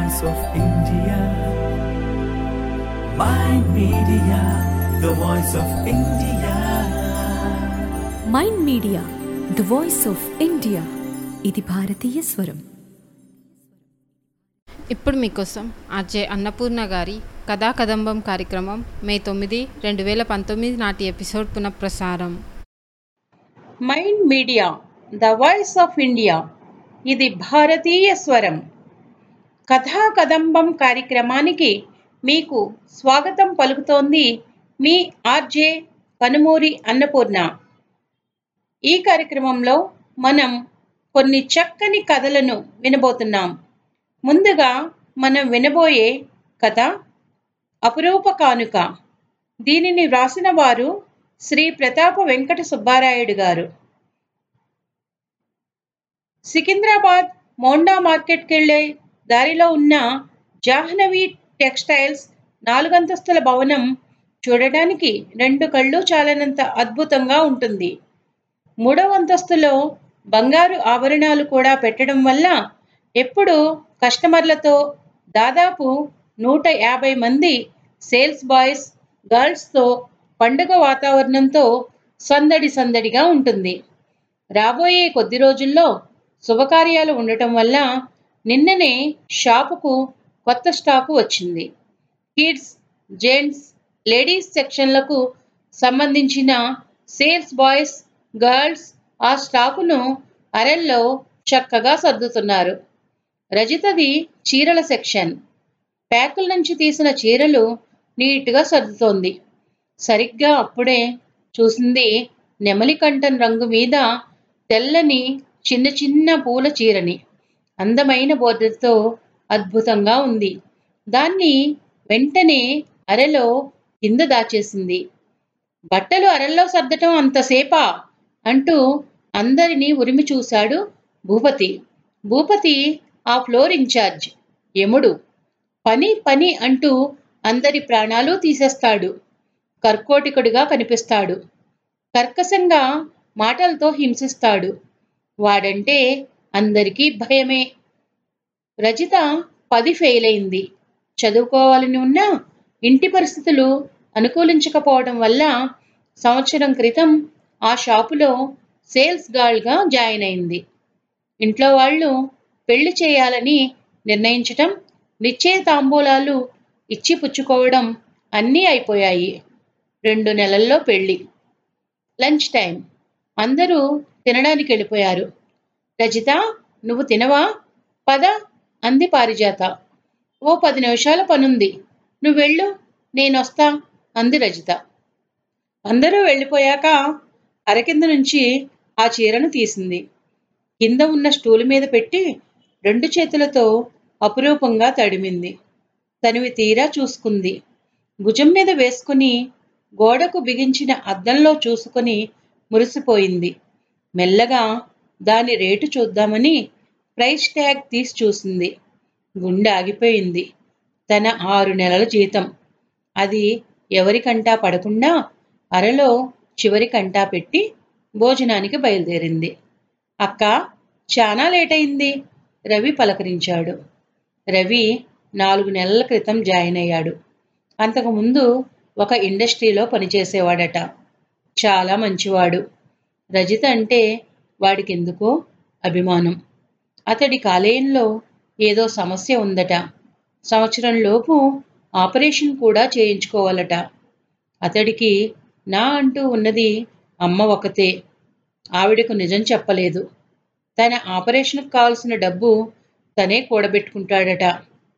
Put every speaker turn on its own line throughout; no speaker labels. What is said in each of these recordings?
voice of India. Mind Media, the voice of India.
Mind media the voice of India ఇది భారతీయ స్వరం
ఇప్పుడు మీకోసం ఆర్జే అన్నపూర్ణ గారి కథా కదంబం కార్యక్రమం మే తొమ్మిది రెండు వేల పంతొమ్మిది నాటి ఎపిసోడ్ పునఃప్రసారం
mind media the voice of India ఇది భారతీయ స్వరం కథా కదంబం కార్యక్రమానికి మీకు స్వాగతం పలుకుతోంది మీ ఆర్జే కనుమూరి అన్నపూర్ణ ఈ కార్యక్రమంలో మనం కొన్ని చక్కని కథలను వినబోతున్నాం ముందుగా మనం వినబోయే కథ అపురూప కానుక దీనిని వ్రాసిన వారు శ్రీ ప్రతాప వెంకట సుబ్బారాయుడు గారు సికింద్రాబాద్ మోండా మార్కెట్కి వెళ్ళే దారిలో ఉన్న జాహ్నవి టెక్స్టైల్స్ నాలుగంతస్తుల భవనం చూడడానికి రెండు కళ్ళు చాలనంత అద్భుతంగా ఉంటుంది మూడవ అంతస్తులో బంగారు ఆభరణాలు కూడా పెట్టడం వల్ల ఎప్పుడు కస్టమర్లతో దాదాపు నూట యాభై మంది సేల్స్ బాయ్స్ గర్ల్స్తో పండుగ వాతావరణంతో సందడి సందడిగా ఉంటుంది రాబోయే కొద్ది రోజుల్లో శుభకార్యాలు ఉండటం వల్ల నిన్ననే షాపుకు కొత్త స్టాకు వచ్చింది కిడ్స్ జెంట్స్ లేడీస్ సెక్షన్లకు సంబంధించిన సేల్స్ బాయ్స్ గర్ల్స్ ఆ స్టాకును అరెల్లో చక్కగా సర్దుతున్నారు రజితది చీరల సెక్షన్ ప్యాకుల నుంచి తీసిన చీరలు నీట్గా సర్దుతోంది సరిగ్గా అప్పుడే చూసింది నెమలి కంఠం రంగు మీద తెల్లని చిన్న చిన్న పూల చీరని అందమైన బోర్డర్తో అద్భుతంగా ఉంది దాన్ని వెంటనే అరెలో కింద దాచేసింది బట్టలు అరల్లో సర్దటం అంతసేపా అంటూ అందరినీ ఉరిమి చూశాడు భూపతి భూపతి ఆ ఫ్లోర్ ఇన్ఛార్జ్ యముడు పని పని అంటూ అందరి ప్రాణాలు తీసేస్తాడు కర్కోటికుడిగా కనిపిస్తాడు కర్కశంగా మాటలతో హింసిస్తాడు వాడంటే అందరికీ భయమే రజిత పది ఫెయిల్ అయింది చదువుకోవాలని ఉన్నా ఇంటి పరిస్థితులు అనుకూలించకపోవడం వల్ల సంవత్సరం క్రితం ఆ షాపులో సేల్స్ గర్ల్గా జాయిన్ అయింది ఇంట్లో వాళ్ళు పెళ్లి చేయాలని నిర్ణయించటం నిశ్చయ తాంబూలాలు ఇచ్చి పుచ్చుకోవడం అన్నీ అయిపోయాయి రెండు నెలల్లో పెళ్లి లంచ్ టైం అందరూ తినడానికి వెళ్ళిపోయారు రజిత నువ్వు తినవా పద అంది పారిజాత ఓ పది నిమిషాల పనుంది నువ్వు వెళ్ళు నేనొస్తా అంది రజిత అందరూ వెళ్ళిపోయాక అరకింద నుంచి ఆ చీరను తీసింది కింద ఉన్న స్టూల్ మీద పెట్టి రెండు చేతులతో అపురూపంగా తడిమింది తనివి తీరా చూసుకుంది భుజం మీద వేసుకుని గోడకు బిగించిన అద్దంలో చూసుకొని మురిసిపోయింది మెల్లగా దాని రేటు చూద్దామని ప్రైస్ ట్యాగ్ తీసి చూసింది గుండె ఆగిపోయింది తన ఆరు నెలల జీతం అది ఎవరికంటా పడకుండా అరలో చివరి కంటా పెట్టి భోజనానికి బయలుదేరింది అక్క చాలా లేట్ అయింది రవి పలకరించాడు రవి నాలుగు నెలల క్రితం జాయిన్ అయ్యాడు అంతకుముందు ఒక ఇండస్ట్రీలో పనిచేసేవాడట చాలా మంచివాడు రజిత అంటే వాడికెందుకో అభిమానం అతడి కాలేయంలో ఏదో సమస్య ఉందట సంవత్సరంలోపు ఆపరేషన్ కూడా చేయించుకోవాలట అతడికి నా అంటూ ఉన్నది అమ్మ ఒకతే ఆవిడకు నిజం చెప్పలేదు తన ఆపరేషన్కు కావలసిన డబ్బు తనే కూడబెట్టుకుంటాడట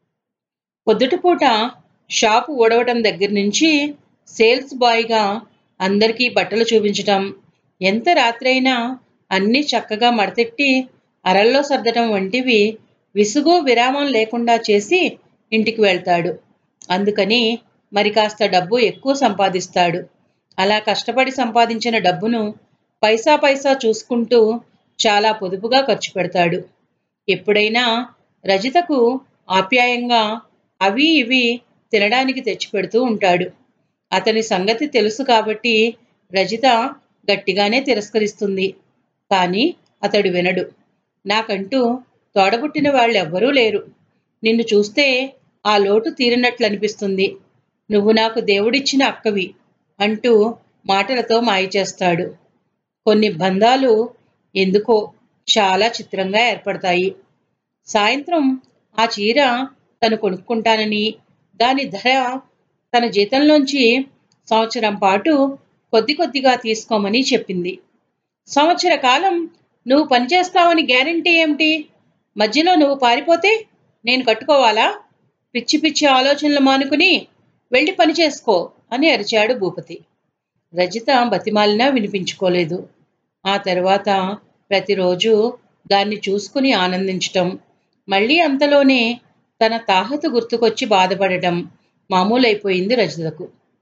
పొద్దుటపూట షాపు ఊడవటం దగ్గర నుంచి సేల్స్ బాయ్గా అందరికీ బట్టలు చూపించటం ఎంత రాత్రైనా అన్నీ చక్కగా మడతెట్టి అరల్లో సర్దటం వంటివి విసుగు విరామం లేకుండా చేసి ఇంటికి వెళ్తాడు అందుకని మరి కాస్త డబ్బు ఎక్కువ సంపాదిస్తాడు అలా కష్టపడి సంపాదించిన డబ్బును పైసా పైసా చూసుకుంటూ చాలా పొదుపుగా ఖర్చు పెడతాడు ఎప్పుడైనా రజితకు ఆప్యాయంగా అవి ఇవి తినడానికి తెచ్చిపెడుతూ ఉంటాడు అతని సంగతి తెలుసు కాబట్టి రజిత గట్టిగానే తిరస్కరిస్తుంది కానీ అతడు వినడు నాకంటూ తోడబుట్టిన వాళ్ళెవ్వరూ లేరు నిన్ను చూస్తే ఆ లోటు తీరినట్లు అనిపిస్తుంది నువ్వు నాకు దేవుడిచ్చిన అక్కవి అంటూ మాటలతో మాయ చేస్తాడు కొన్ని బంధాలు ఎందుకో చాలా చిత్రంగా ఏర్పడతాయి సాయంత్రం ఆ చీర తను కొనుక్కుంటానని దాని ధర తన జీతంలోంచి సంవత్సరం పాటు కొద్ది కొద్దిగా తీసుకోమని చెప్పింది సంవత్సర కాలం నువ్వు పనిచేస్తావని గ్యారంటీ ఏమిటి మధ్యలో నువ్వు పారిపోతే నేను కట్టుకోవాలా పిచ్చి పిచ్చి ఆలోచనలు మానుకుని వెళ్ళి పని చేసుకో అని అరిచాడు భూపతి రజిత బతిమాలినా వినిపించుకోలేదు ఆ తర్వాత ప్రతిరోజు దాన్ని చూసుకుని ఆనందించటం మళ్ళీ అంతలోనే తన తాహతు గుర్తుకొచ్చి బాధపడటం మామూలైపోయింది రజితకు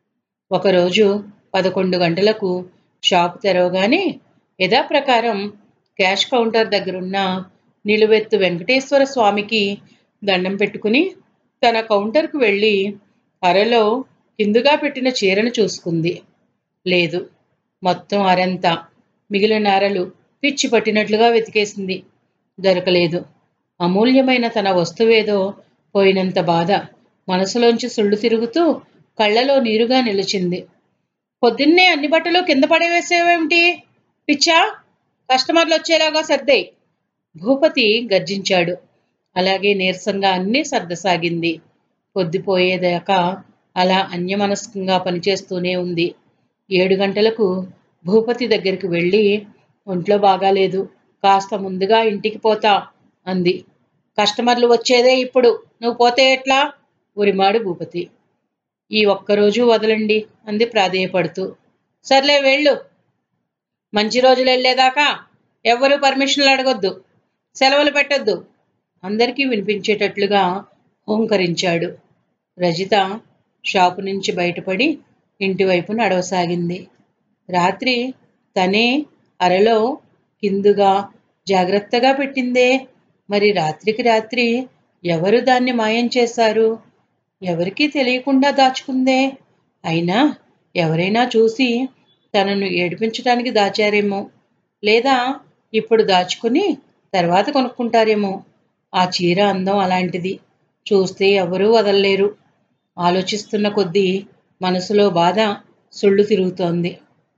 ఒకరోజు పదకొండు గంటలకు షాపు తెరవగానే యథాప్రకారం క్యాష్ కౌంటర్ దగ్గరున్న నిలువెత్తు వెంకటేశ్వర స్వామికి దండం పెట్టుకుని తన కౌంటర్కు వెళ్ళి అరలో కిందుగా పెట్టిన చీరను చూసుకుంది లేదు మొత్తం అరంతా మిగిలిన అరలు పిచ్చి పట్టినట్లుగా వెతికేసింది దొరకలేదు అమూల్యమైన తన వస్తువేదో పోయినంత బాధ మనసులోంచి సుళ్ళు తిరుగుతూ కళ్ళలో నీరుగా నిలిచింది పొద్దున్నే అన్ని బట్టలు కింద పడేవేసేవేమిటి పిచ్చా కస్టమర్లు వచ్చేలాగా సర్దేయ్ భూపతి గర్జించాడు అలాగే నీరసంగా అన్నీ సర్దసాగింది పొద్దుపోయేదాకా అలా అన్యమనస్కంగా పనిచేస్తూనే ఉంది ఏడు గంటలకు భూపతి దగ్గరికి వెళ్ళి ఒంట్లో బాగాలేదు కాస్త ముందుగా ఇంటికి పోతా అంది కస్టమర్లు వచ్చేదే ఇప్పుడు నువ్వు పోతే ఎట్లా ఉరిమాడు భూపతి ఈ ఒక్కరోజు వదలండి అంది ప్రాధేయపడుతూ సర్లే వెళ్ళు మంచి రోజులు వెళ్ళేదాకా ఎవ్వరూ పర్మిషన్లు అడగొద్దు సెలవులు పెట్టొద్దు అందరికీ వినిపించేటట్లుగా హోంకరించాడు రజిత షాపు నుంచి బయటపడి ఇంటివైపు నడవసాగింది రాత్రి తనే అరలో కిందుగా జాగ్రత్తగా పెట్టిందే మరి రాత్రికి రాత్రి ఎవరు దాన్ని మాయం చేశారు ఎవరికీ తెలియకుండా దాచుకుందే అయినా ఎవరైనా చూసి తనను ఏడిపించడానికి దాచారేమో లేదా ఇప్పుడు దాచుకుని తర్వాత కొనుక్కుంటారేమో ఆ చీర అందం అలాంటిది చూస్తే ఎవరూ వదలలేరు ఆలోచిస్తున్న కొద్దీ మనసులో బాధ సుళ్ళు తిరుగుతోంది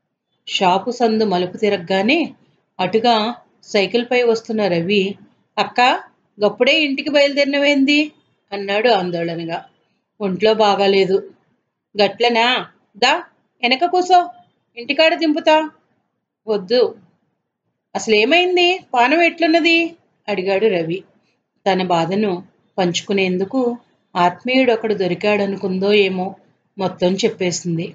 షాపు సందు మలుపు తిరగగానే అటుగా సైకిల్పై వస్తున్న రవి అక్క గప్పుడే ఇంటికి బయలుదేరినవేంది అన్నాడు ఆందోళనగా ఒంట్లో బాగాలేదు గట్లనా దా వెనక కూసో ఇంటికాడ దింపుతా వద్దు అసలు ఏమైంది పానం ఎట్లున్నది అడిగాడు రవి తన బాధను పంచుకునేందుకు ఆత్మీయుడు ఒకడు దొరికాడనుకుందో ఏమో మొత్తం చెప్పేసింది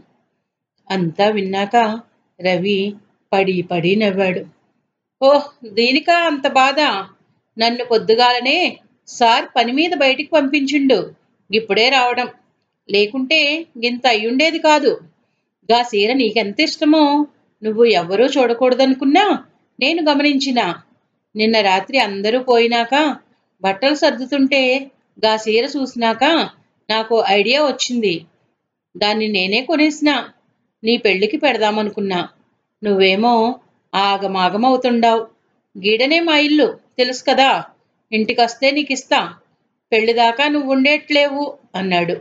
అంతా విన్నాక రవి పడి పడి నవ్వాడు ఓహ్ దీనికా అంత బాధ నన్ను పొద్దుగాలనే సార్ పని మీద బయటికి పంపించిండు ఇప్పుడే రావడం లేకుంటే గింత అయ్యుండేది కాదు గా సీర నీకెంత ఇష్టమో నువ్వు ఎవ్వరూ చూడకూడదనుకున్నా నేను గమనించిన నిన్న రాత్రి అందరూ పోయినాక బట్టలు సర్దుతుంటే గా సీర చూసినాక నాకు ఐడియా వచ్చింది దాన్ని నేనే కొనేసిన నీ పెళ్ళికి పెడదామనుకున్నా నువ్వేమో ఆగమాగమవుతుండావు గీడనే మా ఇల్లు తెలుసు కదా ఇంటికొస్తే నీకు ఇస్తా పెళ్లిదాకా నువ్వు ఉండేట్లేవు అన్నాడు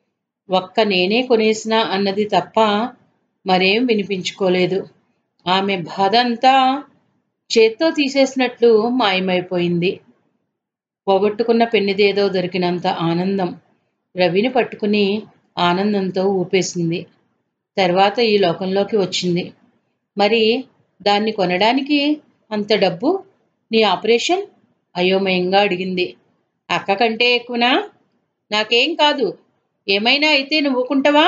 ఒక్క నేనే కొనేసినా అన్నది తప్ప మరేం వినిపించుకోలేదు ఆమె బాధ అంతా చేత్తో తీసేసినట్లు మాయమైపోయింది పోగొట్టుకున్న పెన్నిదేదో దొరికినంత ఆనందం రవిని పట్టుకుని ఆనందంతో ఊపేసింది తర్వాత ఈ లోకంలోకి వచ్చింది మరి దాన్ని కొనడానికి అంత డబ్బు నీ ఆపరేషన్ అయోమయంగా అడిగింది అక్క కంటే ఎక్కువనా నాకేం కాదు ఏమైనా అయితే నువ్వుకుంటావా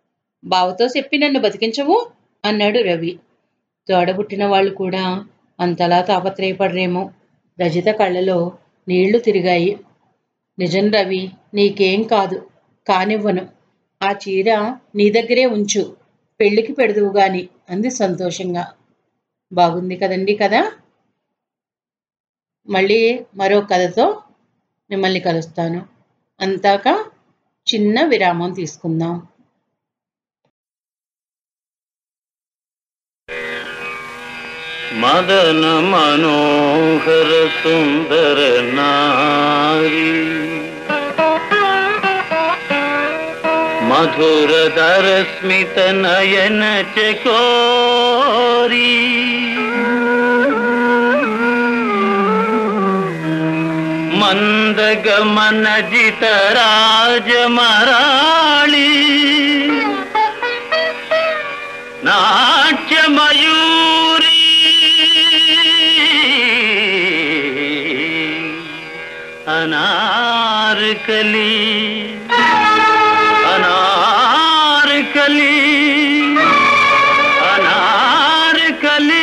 బావతో చెప్పి నన్ను బతికించవు అన్నాడు రవి తోడబుట్టిన వాళ్ళు కూడా అంతలా తాపత్రయపడరేమో రజిత కళ్ళలో నీళ్లు తిరిగాయి నిజం రవి నీకేం కాదు కానివ్వను ఆ చీర నీ దగ్గరే ఉంచు పెళ్ళికి పెడదువు గాని అంది సంతోషంగా బాగుంది కదండి కదా మళ్ళీ మరో కథతో మిమ్మల్ని కలుస్తాను అంతాక చిన్న విరామం తీసుకుందాం
మదన మనోహర సుందర నారీ మధురధర స్మిత నయన చకోరీ మందగమన జిత రాజమరాళి నాట్యమయూరీ అనార్కలి అనార్కలి అనార్కలి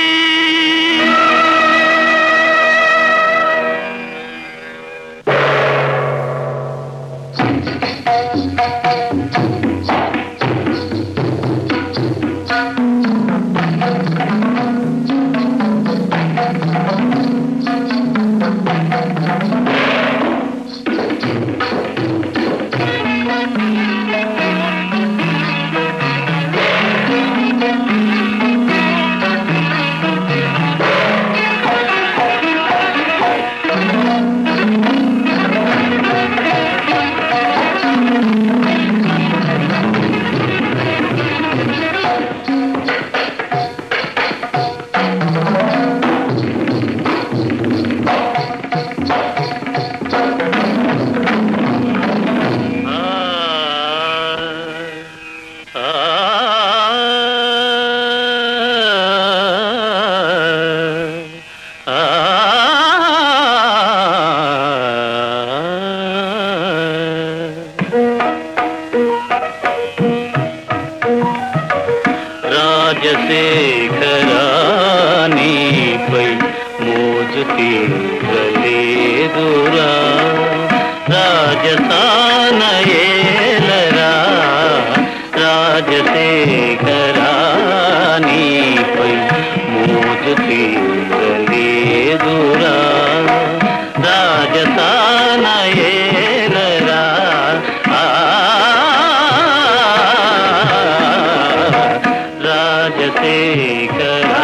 రాజశేఖరానిపై మోజు తీరలేదురా రాజసానయేలరా రాజశేఖరానిపై మోజు తీరలేదురా రాజసానయేలరా ఆ రాజశేఖరా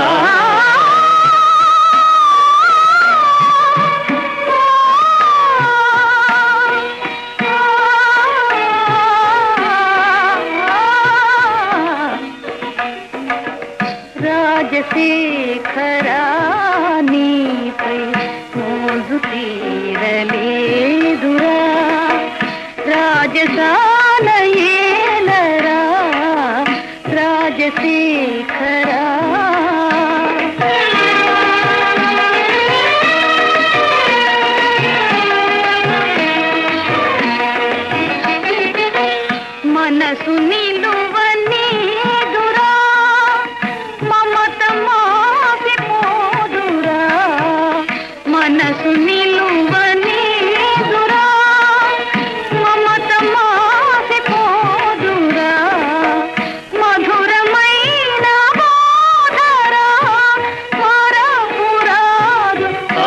రాజశేఖరానిపై మోజు తీరలేదురా రాజసాలయేలరా రాజశేఖరా మనసు నిలువనీదురా మమత మాసిపోదురా మనసు నిలువనీదురా మమత మాసిపోదురా మధురమైన బోధరా మరపురాదు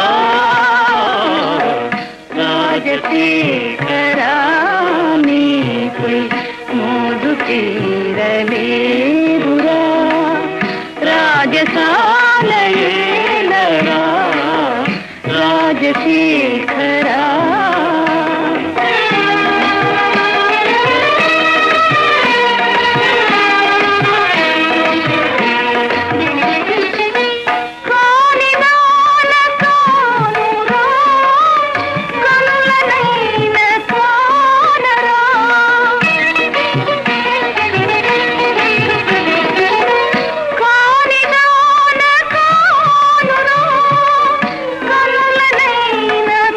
రాజశేఖరానిపై మోజు తీరలేదురా రాజసాలయేలరా రాజశేఖరా కాలినాన కానురా కనులనైన కానరా కాలినాన కానురా కనులనైన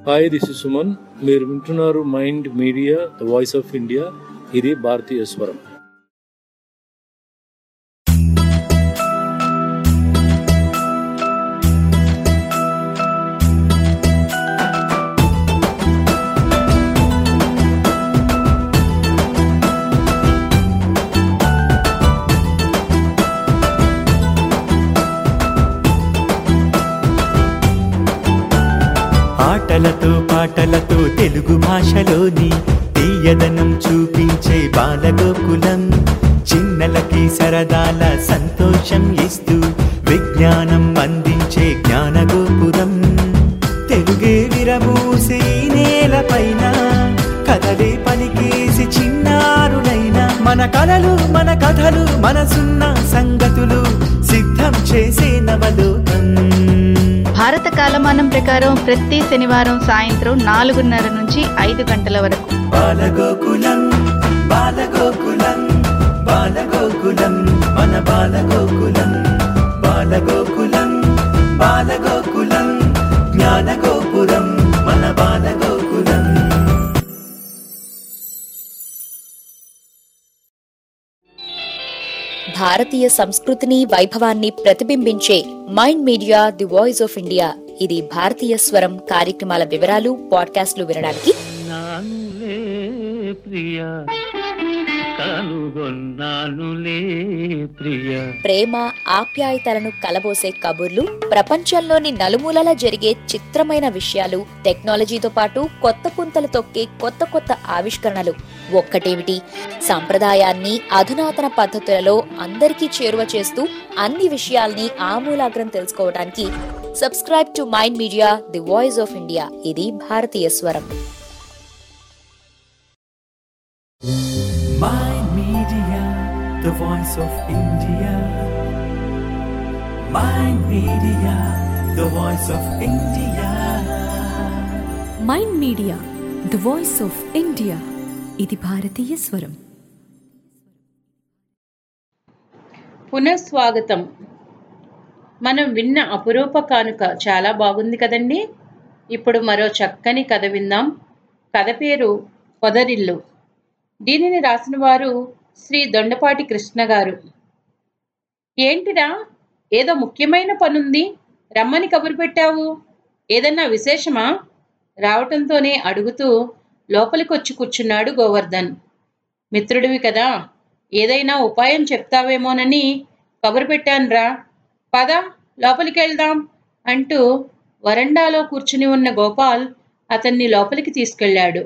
హాయ్ దిస్ ఇస్ సుమన్ మీరు వింటున్నారు mind media the voice of India ఇది భారతీయ స్వరం
ఆటలతో పాటలతో తెలుగు భాషలోని తీయదనం చూపించే బాలగోకులం చిన్నలకి సరదాల సంతోషం ఇస్తూ విజ్ఞానం అందించే జ్ఞానగోపురం తెలుగే విరబూసి నేలపైన కథలే పలికేసి చిన్నారులైన మన కలలు మన కథలు మనసున్న సంగతులు సిద్ధం చేసే నవలోకం
భారత కాలమానం ప్రకారం ప్రతి శనివారం సాయంత్రం నాలుగున్నర నుంచి ఐదు గంటల వరకు
బాలగోకులం బాలగోకులం బాలగోకులం మన బాలగోకులం బాలగోకులం బాలగోకులం జ్ఞానగోపురం మన బాలగోకులం
భారతీయ సంస్కృతిని వైభవాన్ని ప్రతిబింబించే mind media the voice of India ఇది భారతీయ స్వరం కార్యక్రమాల వివరాలు పాడ్కాస్ట్లు వినడానికి
నానులే ప్రియ కనుగొన్నానులే ప్రియ
ప్రేమ ఆప్యాయతలను కలబోసే కబుర్లు ప్రపంచంలోని నలుమూలలా జరిగే చిత్రమైన విషయాలు టెక్నాలజీతో పాటు కొత్త పుంతలు తొక్కే కొత్త కొత్త ఆవిష్కరణలు ఒక్కటేమిటి సంప్రదాయాన్ని అధునాతన పద్ధతులలో అందరికీ చేరువ చేస్తూ అన్ని విషయాల్ని ఆమూలాగ్రం తెలుసుకోవడానికి subscribe to mind media the voice of India ఇది భారతీయ స్వరం
Mind Media, the voice of India. Mind Media, the voice of India.
Mind media the voice of India ఇది భారతీయ స్వరం
పునఃస్వాగతం మనం విన్న అపురూప కానుక చాలా బాగుంది కదండి ఇప్పుడు మరో చక్కని కథ విందాం కథ పేరు పొదరిల్లు దీనిని రాసిన వారు శ్రీ దొండపాటి కృష్ణ గారు ఏంటిరా ఏదో ముఖ్యమైన పనుంది రమ్మని కబురు పెట్టావు ఏదన్నా విశేషమా రావటంతోనే అడుగుతూ లోపలికొచ్చి కూర్చున్నాడు గోవర్ధన్ మిత్రుడివి కదా ఏదైనా ఉపాయం చెప్తావేమోనని కబురు పెట్టానురా పద లోపలికి వెళ్దాం అంటూ వరండాలో కూర్చుని ఉన్న గోపాల్ అతన్ని లోపలికి తీసుకెళ్ళాడు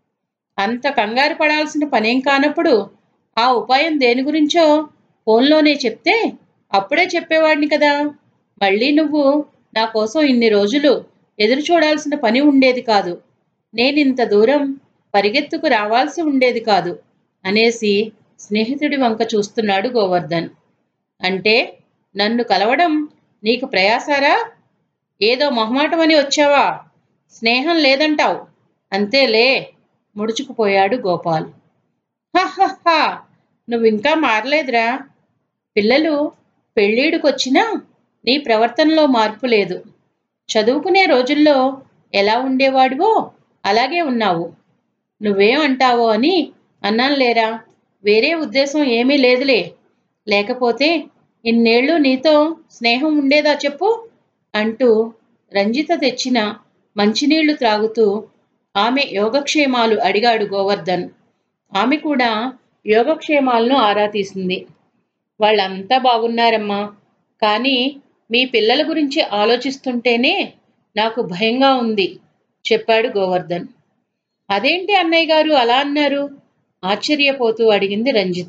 అంత కంగారు పడాల్సిన పనేం కానప్పుడు ఆ ఉపాయం దేని గురించో ఫోన్లోనే చెప్తే అప్పుడే చెప్పేవాడిని కదా మళ్ళీ నువ్వు నా కోసం ఇన్ని రోజులు ఎదురు చూడాల్సిన పని ఉండేది కాదు నేనింత దూరం పరిగెత్తుకు రావాల్సి ఉండేది కాదు అనేసి స్నేహితుడి వంక చూస్తున్నాడు గోవర్ధన్ అంటే నన్ను కలవడం నీకు ప్రయాసారా ఏదో మొహమాటమని వచ్చావా స్నేహం లేదంటావు అంతేలే ముడుచుకుపోయాడు గోపాల్ హహహా నువ్వింకా మారలేదురా పిల్లలు పెళ్ళీడుకొచ్చినా నీ ప్రవర్తనలో మార్పు లేదు చదువుకునే రోజుల్లో ఎలా ఉండేవాడివో అలాగే ఉన్నావు నువ్వేం అంటావో అని అన్నాను లేరా వేరే ఉద్దేశం ఏమీ లేదులే లేకపోతే ఇన్నేళ్ళు నీతో స్నేహం ఉండేదా చెప్పు అంటూ రంజిత తెచ్చిన మంచినీళ్లు త్రాగుతూ ఆమె యోగక్షేమాలు అడిగాడు గోవర్ధన్ ఆమె కూడా యోగక్షేమాలను ఆరా తీసింది వాళ్ళంతా బాగున్నారమ్మా కానీ మీ పిల్లల గురించి ఆలోచిస్తుంటేనే నాకు భయంగా ఉంది చెప్పాడు గోవర్ధన్ అదేంటి అన్నయ్య గారు అలా అన్నారు ఆశ్చర్యపోతూ అడిగింది రంజిత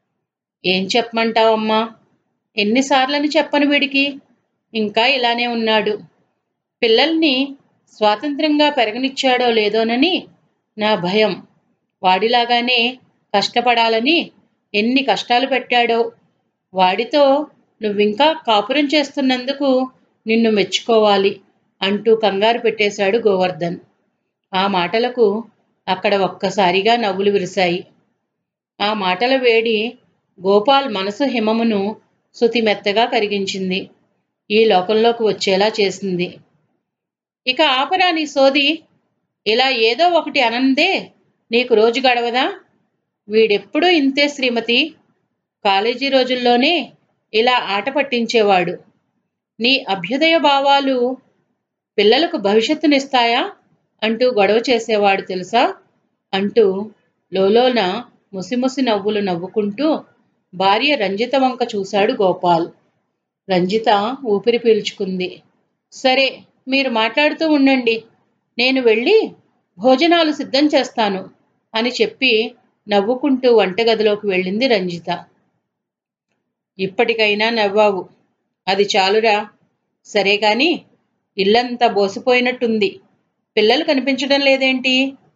ఏం చెప్పమంటావమ్మా ఎన్నిసార్లని చెప్పను వీడికి ఇంకా ఇలానే ఉన్నాడు పిల్లల్ని స్వాతంత్రంగా పెరగనిచ్చాడో లేదోనని నా భయం వాడిలాగానే కష్టపడాలని ఎన్ని కష్టాలు పెట్టాడో వాడితో నువ్వింకా కాపురం చేస్తున్నందుకు నిన్ను మెచ్చుకోవాలి అంటూ కంగారు పెట్టేశాడు గోవర్ధన్ ఆ మాటలకు అక్కడ ఒక్కసారిగా నవ్వులు విరిశాయి ఆ మాటల వేడి గోపాల్ మనసు హిమమును శుతిమెత్తగా కరిగించింది ఈ లోకంలోకి వచ్చేలా చేసింది ఇక ఆపరా నీ సోది ఇలా ఏదో ఒకటి అనందే నీకు రోజు గడవదా వీడెప్పుడూ ఇంతే శ్రీమతి కాలేజీ రోజుల్లోనే ఇలా ఆట పట్టించేవాడు నీ అభ్యుదయ భావాలు పిల్లలకు భవిష్యత్తునిస్తాయా అంటూ గొడవ చేసేవాడు తెలుసా అంటూ లోలోన ముసిముసి నవ్వులు నవ్వుకుంటూ భార్య రంజిత వంక చూశాడు గోపాల్ రంజిత ఊపిరి పీల్చుకుంది సరే మీరు మాట్లాడుతూ ఉండండి నేను వెళ్ళి భోజనాలు సిద్ధం చేస్తాను అని చెప్పి నవ్వుకుంటూ వంటగదిలోకి వెళ్ళింది రంజిత ఇప్పటికైనా నవ్వావు అది చాలురా సరే గాని ఇల్లంతా బోసిపోయినట్టుంది పిల్లలు కనిపించడం లేదేంటి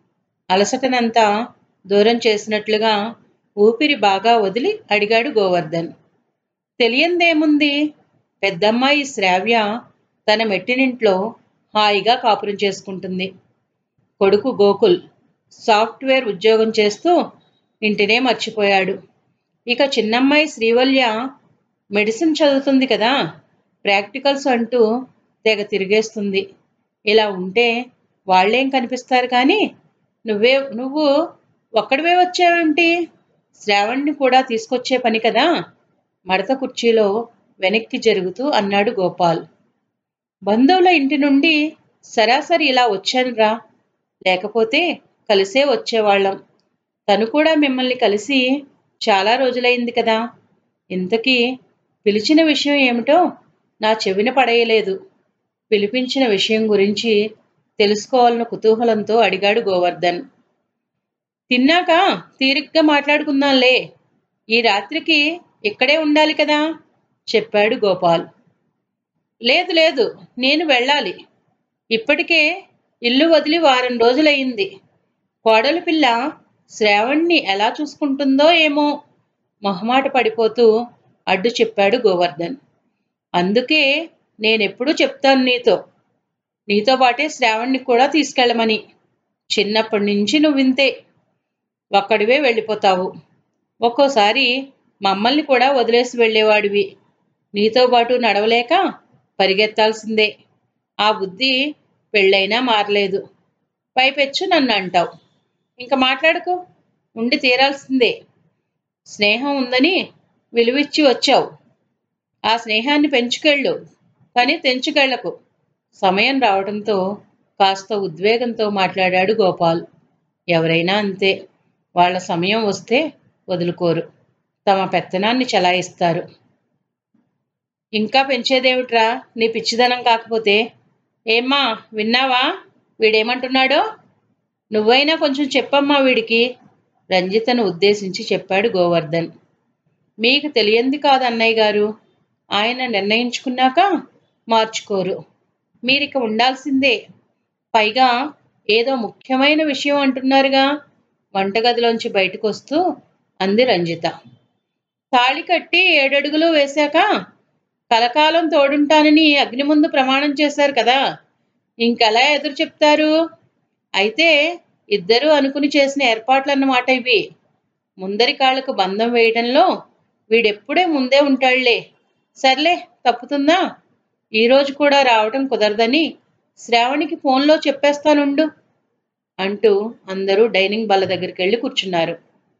అలసటనంతా దూరం చేసినట్లుగా ఊపిరి బాగా వదిలి అడిగాడు గోవర్ధన్ తెలియందేముంది పెద్దమ్మాయి శ్రావ్య తన మెట్టినింట్లో హాయిగా కాపురం చేసుకుంటుంది కొడుకు గోకుల్ సాఫ్ట్వేర్ ఉద్యోగం చేస్తూ ఇంటినే మర్చిపోయాడు ఇక చిన్నమ్మాయి శ్రీవల్య మెడిసిన్ చదువుతుంది కదా ప్రాక్టికల్స్ అంటూ తెగ తిరిగేస్తుంది ఇలా ఉంటే వాళ్ళేం కనిపిస్తారు కానీ నువ్వే నువ్వు ఒక్కడివే వచ్చావేమిటి శ్రావణ్ణి కూడా తీసుకొచ్చే పని కదా మడత కుర్చీలో వెనక్కి జరుగుతూ అన్నాడు గోపాల్ బంధువుల ఇంటి నుండి సరాసరి ఇలా వచ్చానురా లేకపోతే కలిసే వచ్చేవాళ్ళం తను కూడా మిమ్మల్ని కలిసి చాలా రోజులైంది కదా ఇంతకీ పిలిచిన విషయం ఏమిటో నా చెవిన పడేయలేదు పిలిపించిన విషయం గురించి తెలుసుకోవాలన్న కుతూహలంతో అడిగాడు గోవర్ధన్ తిన్నాక తీరిగ్గా మాట్లాడుకుందాంలే ఈ రాత్రికి ఇక్కడే ఉండాలి కదా చెప్పాడు గోపాల్ లేదు లేదు నేను వెళ్ళాలి ఇప్పటికే ఇల్లు వదిలి వారం రోజులయ్యింది కోడలి పిల్ల శ్రావణ్ణి ఎలా చూసుకుంటుందో ఏమో మొహమాట పడిపోతూ అడ్డు చెప్పాడు గోవర్ధన్ అందుకే నేనెప్పుడూ చెప్తాను నీతో నీతో పాటే శ్రావణ్ణి కూడా తీసుకెళ్ళమని చిన్నప్పటి నుంచి నువ్వింతే ఒక్కడివే వెళ్ళిపోతావు ఒక్కోసారి మమ్మల్ని కూడా వదిలేసి వెళ్ళేవాడివి నీతో పాటు నడవలేక పరిగెత్తాల్సిందే ఆ బుద్ధి పెళ్ళైనా మారలేదు పైపెచ్చు నన్ను అంటావు ఇంకా మాట్లాడుకో ఉండి తీరాల్సిందే స్నేహం ఉందని విలువిచ్చి వచ్చావు ఆ స్నేహాన్ని పెంచుకెళ్ళు కానీ తెంచుకెళ్లకు సమయం రావడంతో కాస్త ఉద్వేగంతో మాట్లాడాడు గోపాల్ ఎవరైనా అంతే వాళ్ళ సమయం వస్తే వదులుకోరు తమ పెత్తనాన్ని చలాయిస్తారు ఇంకా పెంచేదేమిట్రా నీ పిచ్చిదనం కాకపోతే ఏమ్మా విన్నావా వీడేమంటున్నాడో నువ్వైనా కొంచెం చెప్పమ్మా వీడికి రంజితను ఉద్దేశించి చెప్పాడు గోవర్ధన్ మీకు తెలియంది కాదు అన్నయ్య గారు ఆయన నిర్ణయించుకున్నాక మార్చుకోరు మీరిక ఉండాల్సిందే పైగా ఏదో ముఖ్యమైన విషయం అంటున్నారుగా వంటగదిలోంచి బయటకు వస్తూ అంది రంజిత తాళి కట్టి ఏడడుగులు వేశాక కలకాలం తోడుంటానని అగ్ని ముందు ప్రమాణం చేశారు కదా ఇంకెలా ఎదురు చెప్తారు అయితే ఇద్దరూ అనుకుని చేసిన ఏర్పాట్లన్నమాట ఇవి ముందరి కాళ్ళకు బంధం వేయడంలో వీడెప్పుడే ముందే ఉంటాడులే సర్లే తప్పుతుందా ఈరోజు కూడా రావటం కుదరదని శ్రావణికి ఫోన్లో చెప్పేస్తానుండు అంటూ అందరూ డైనింగ్ బల్ల దగ్గరికి వెళ్ళి కూర్చున్నారు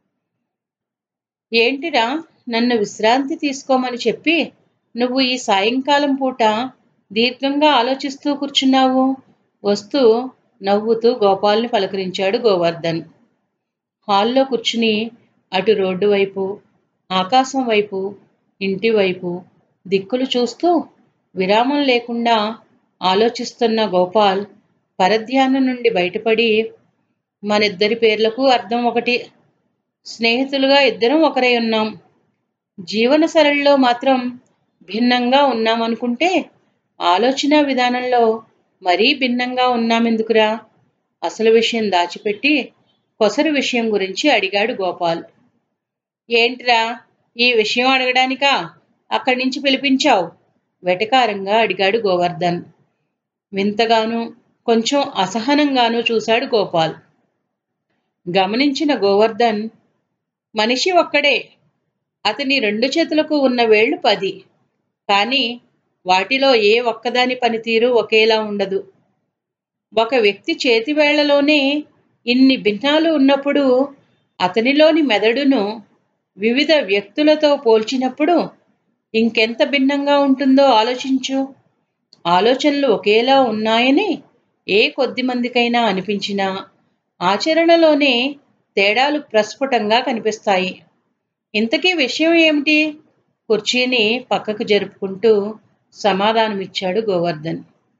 ఏంటిరా నన్ను విశ్రాంతి తీసుకోమని చెప్పి నువ్వు ఈ సాయంకాలం పూట దీర్ఘంగా ఆలోచిస్తూ కూర్చున్నావు వస్తూ నవ్వుతూ గోపాల్ని పలకరించాడు గోవర్ధన్ హాల్లో కూర్చుని అటు రోడ్డు వైపు ఆకాశం వైపు ఇంటి వైపు దిక్కులు చూస్తూ విరామం లేకుండా ఆలోచిస్తున్న గోపాల్ పరధ్యానం నుండి బయటపడి మనిద్దరి పేర్లకు అర్థం ఒకటి స్నేహితులుగా ఇద్దరం ఒకరై ఉన్నాం జీవన సరళిలో మాత్రం భిన్నంగా ఉన్నామనుకుంటే ఆలోచన విధానంలో మరీ భిన్నంగా ఉన్నామెందుకురా అసలు విషయం దాచిపెట్టి కొసరు విషయం గురించి అడిగాడు గోపాల్ ఏంట్రా ఈ విషయం అడగడానికా అక్కడి నుంచి పిలిపించావు వెటకారంగా అడిగాడు గోవర్ధన్ వింతగాను కొంచెం అసహనంగాను చూశాడు గోపాల్ గమనించిన గోవర్ధన్ మనిషి ఒక్కడే అతని రెండు చేతులకు ఉన్న వేళ్లు పది కానీ వాటిలో ఏ ఒక్కదాని పనితీరు ఒకేలా ఉండదు ఒక వ్యక్తి చేతివేళ్లలోనే ఇన్ని భిన్నాలు ఉన్నప్పుడు అతనిలోని మెదడును వివిధ వ్యక్తులతో పోల్చినప్పుడు ఇంకెంత భిన్నంగా ఉంటుందో ఆలోచించు ఆలోచనలు ఒకేలా ఉన్నాయని ఏ కొద్ది మందికైనా అనిపించినా ఆచరణలోనే తేడాలు ప్రస్ఫుటంగా కనిపిస్తాయి ఇంతకీ విషయం ఏమిటి కుర్చీని పక్కకు జరుపుకుంటూ సమాధానమిచ్చాడు గోవర్ధన్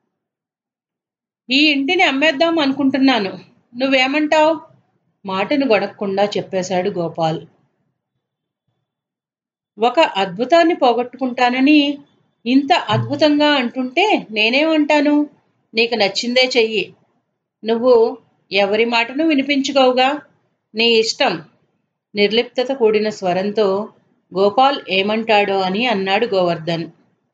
ఈ ఇంటిని అమ్మేద్దాం అనుకుంటున్నాను నువ్వేమంటావ్ మాటను గొడక్కుండా చెప్పేశాడు గోపాల్ ఒక అద్భుతాన్ని పోగొట్టుకుంటానని ఇంత అద్భుతంగా అంటుంటే నేనేమంటాను నీకు నచ్చిందే చెయ్యి నువ్వు ఎవరి మాటను వినిపించుకోవుగా నీ ఇష్టం నిర్లిప్తత కూడిన స్వరంతో గోపాల్ ఏమంటాడో అని అన్నాడు గోవర్ధన్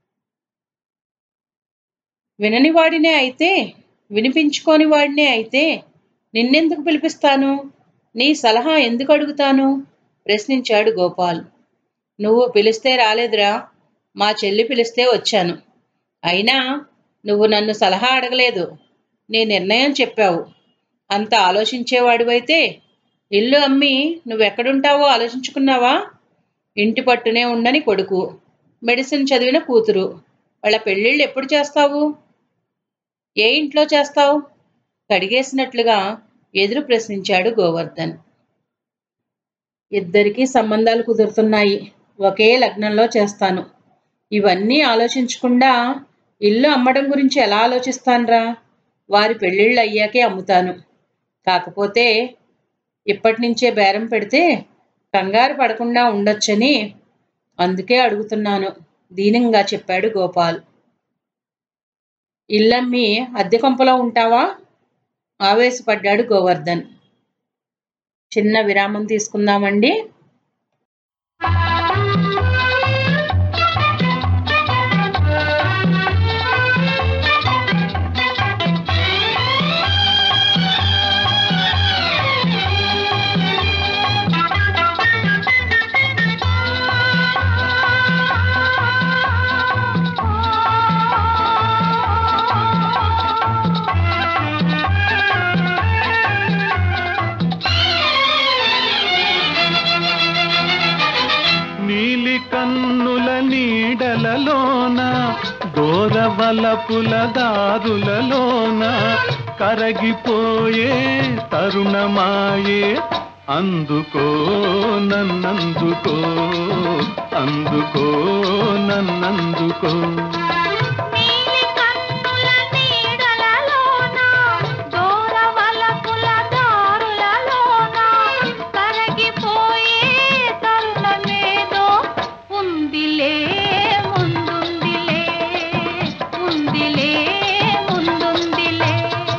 వినని వాడినే అయితే వినిపించుకోని వాడినే అయితే నిన్నెందుకు పిలిపిస్తాను నీ సలహా ఎందుకు అడుగుతాను ప్రశ్నించాడు గోపాల్ నువ్వు పిలిస్తే రాలేదురా మా చెల్లి పిలిస్తే వచ్చాను అయినా నువ్వు నన్ను సలహా అడగలేదు నీ నిర్ణయం చెప్పావు అంత ఆలోచించేవాడివైతే ఇల్లు అమ్మి నువ్వెక్కడుంటావో ఆలోచించుకున్నావా ఇంటి పట్టునే ఉండని కొడుకు మెడిసిన్ చదివిన కూతురు వాళ్ళ పెళ్ళిళ్ళు ఎప్పుడు చేస్తావు ఏ ఇంట్లో చేస్తావు కడిగేసినట్లుగా ఎదురు ప్రశ్నించాడు గోవర్ధన్ ఇద్దరికీ సంబంధాలు కుదురుతున్నాయి ఒకే లగ్నంలో చేస్తాను ఇవన్నీ ఆలోచించకుండా ఇల్లు అమ్మడం గురించి ఎలా ఆలోచిస్తాన్రా వారి పెళ్ళిళ్ళు అయ్యాకే అమ్ముతాను కాకపోతే ఇప్పటి నుంచే బేరం పెడితే కంగారు పడకుండా ఉండొచ్చని అందుకే అడుగుతున్నాను దీనంగా చెప్పాడు గోపాల్ ఇల్లమ్మి అద్దె కొంపలో ఉంటావా ఆవేశపడ్డాడు గోవర్ధన్ చిన్న విరామం తీసుకుందామండి
నీలి కన్నుల నీడలలోన దోరవలపుల దారులలోన కరగిపోయే తరుణమాయే అందుకో నన్నందుకో అందుకో నన్నందుకో
నీలి కన్నుల నీడలలోన దూరవలపుల దారులలోన కరగిపోయే తరుణమేదో ఉందిలే ముందుందిలే ఉందిలే ముందుందిలే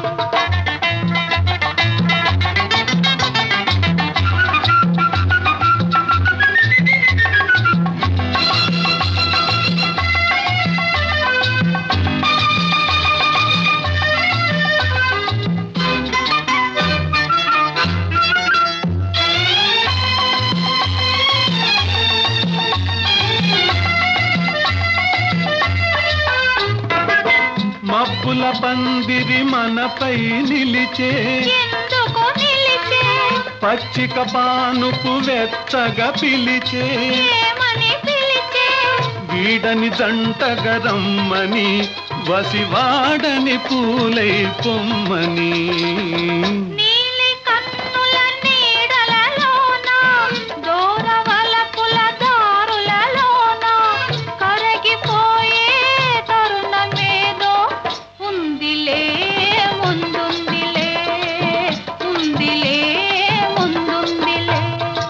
మబ్బుల పందిరి మనపై నిలిచే
ఎందుకు నిలిచే
పచ్చిక పానుపు వెచ్చగా పిలిచే
ఏమని పిలిచే
వీడని జంటగరమ్మని వసివాడని పూలై పొమ్మని
నీలి కన్నుల నీడలలోన దూరవలపుల దారులలోన కరగిపోయే తరుణమేదో ఉందిలే ముందుందిలే ఉందిలే ముందుందిలే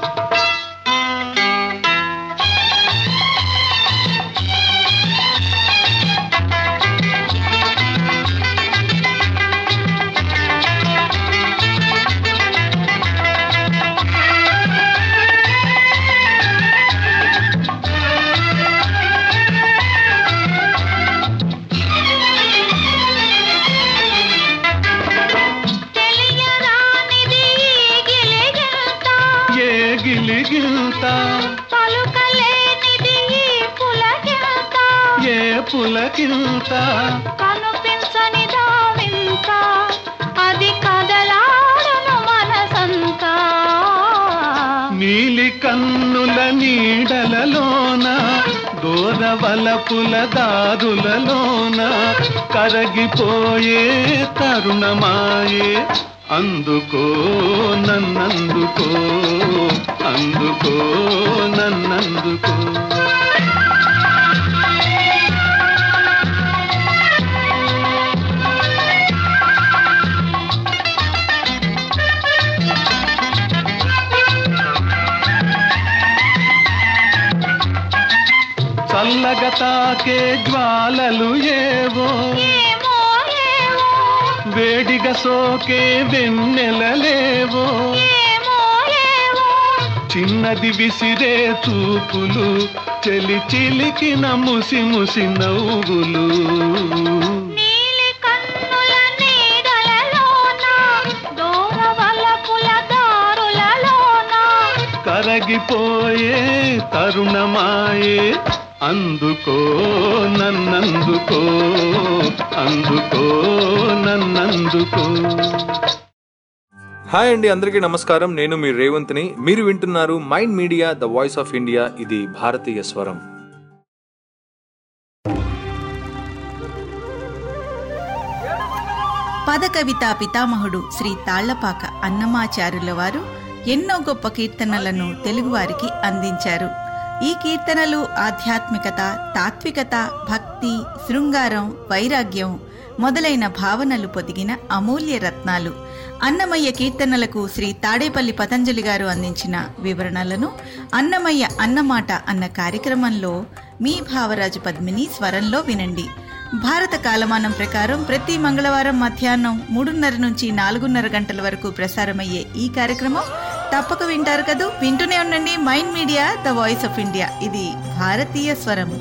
తెలియరానిది ఈ గిలిగింత
ఏ గిలిగిల్త
పలుకలేనిది ఈ పులకింత
ఏ పులకిల్త
కనుపించని దావింత
నీడలలోన దూరవలపుల దారులలోన కరగిపోయే తరుణమాయే అందుకో నన్నందుకో అందుకో నన్నందుకో చల్లగా తాకే జ్వాలలు ఏవో
ఏమో ఏమో
వేడిగా సోకే వెన్నెలలేవో
ఏమో ఏమో
చిన్నది విసిరే చూపులు చెలి చిలికిన ముసి ముసి నవ్వులు
నీలి కన్నుల నీడలలోన దూరవలపుల దారులలోన
కరగిపోయే తరుణమాయే అందుకో నన్నందుకో అందుకో నన్నందుకో
హాయ్ అండి అందరికీ నమస్కారం నేను మీ రేవంత్ని మీరు వింటున్నారు mind media the voice of India ఇది భారతీయ స్వరం
పదకవితా పితామహుడు శ్రీ తాళ్లపాక అన్నమాచారుల వారు ఎన్నో గొప్ప కీర్తనలను తెలుగువారికి అందించారు ఈ కీర్తనలు ఆధ్యాత్మికత తాత్వికత భక్తి శృంగారం వైరాగ్యం మొదలైన భావనలు పొదిగిన అమూల్య రత్నాలు అన్నమయ్య కీర్తనలకు శ్రీ తాడేపల్లి పతంజలి గారు అందించిన వివరణలను అన్నమయ్య అన్నమాట అన్న కార్యక్రమంలో మీ భావరాజు పద్మిని స్వరంలో వినండి భారత కాలమానం ప్రకారం ప్రతి మంగళవారం మధ్యాహ్నం మూడున్నర నుంచి నాలుగున్నర గంటల వరకు ప్రసారమయ్యే ఈ కార్యక్రమం తప్పక వింటారు కదూ వింటూనే ఉండండి mind media the voice of India ఇది భారతీయ స్వరం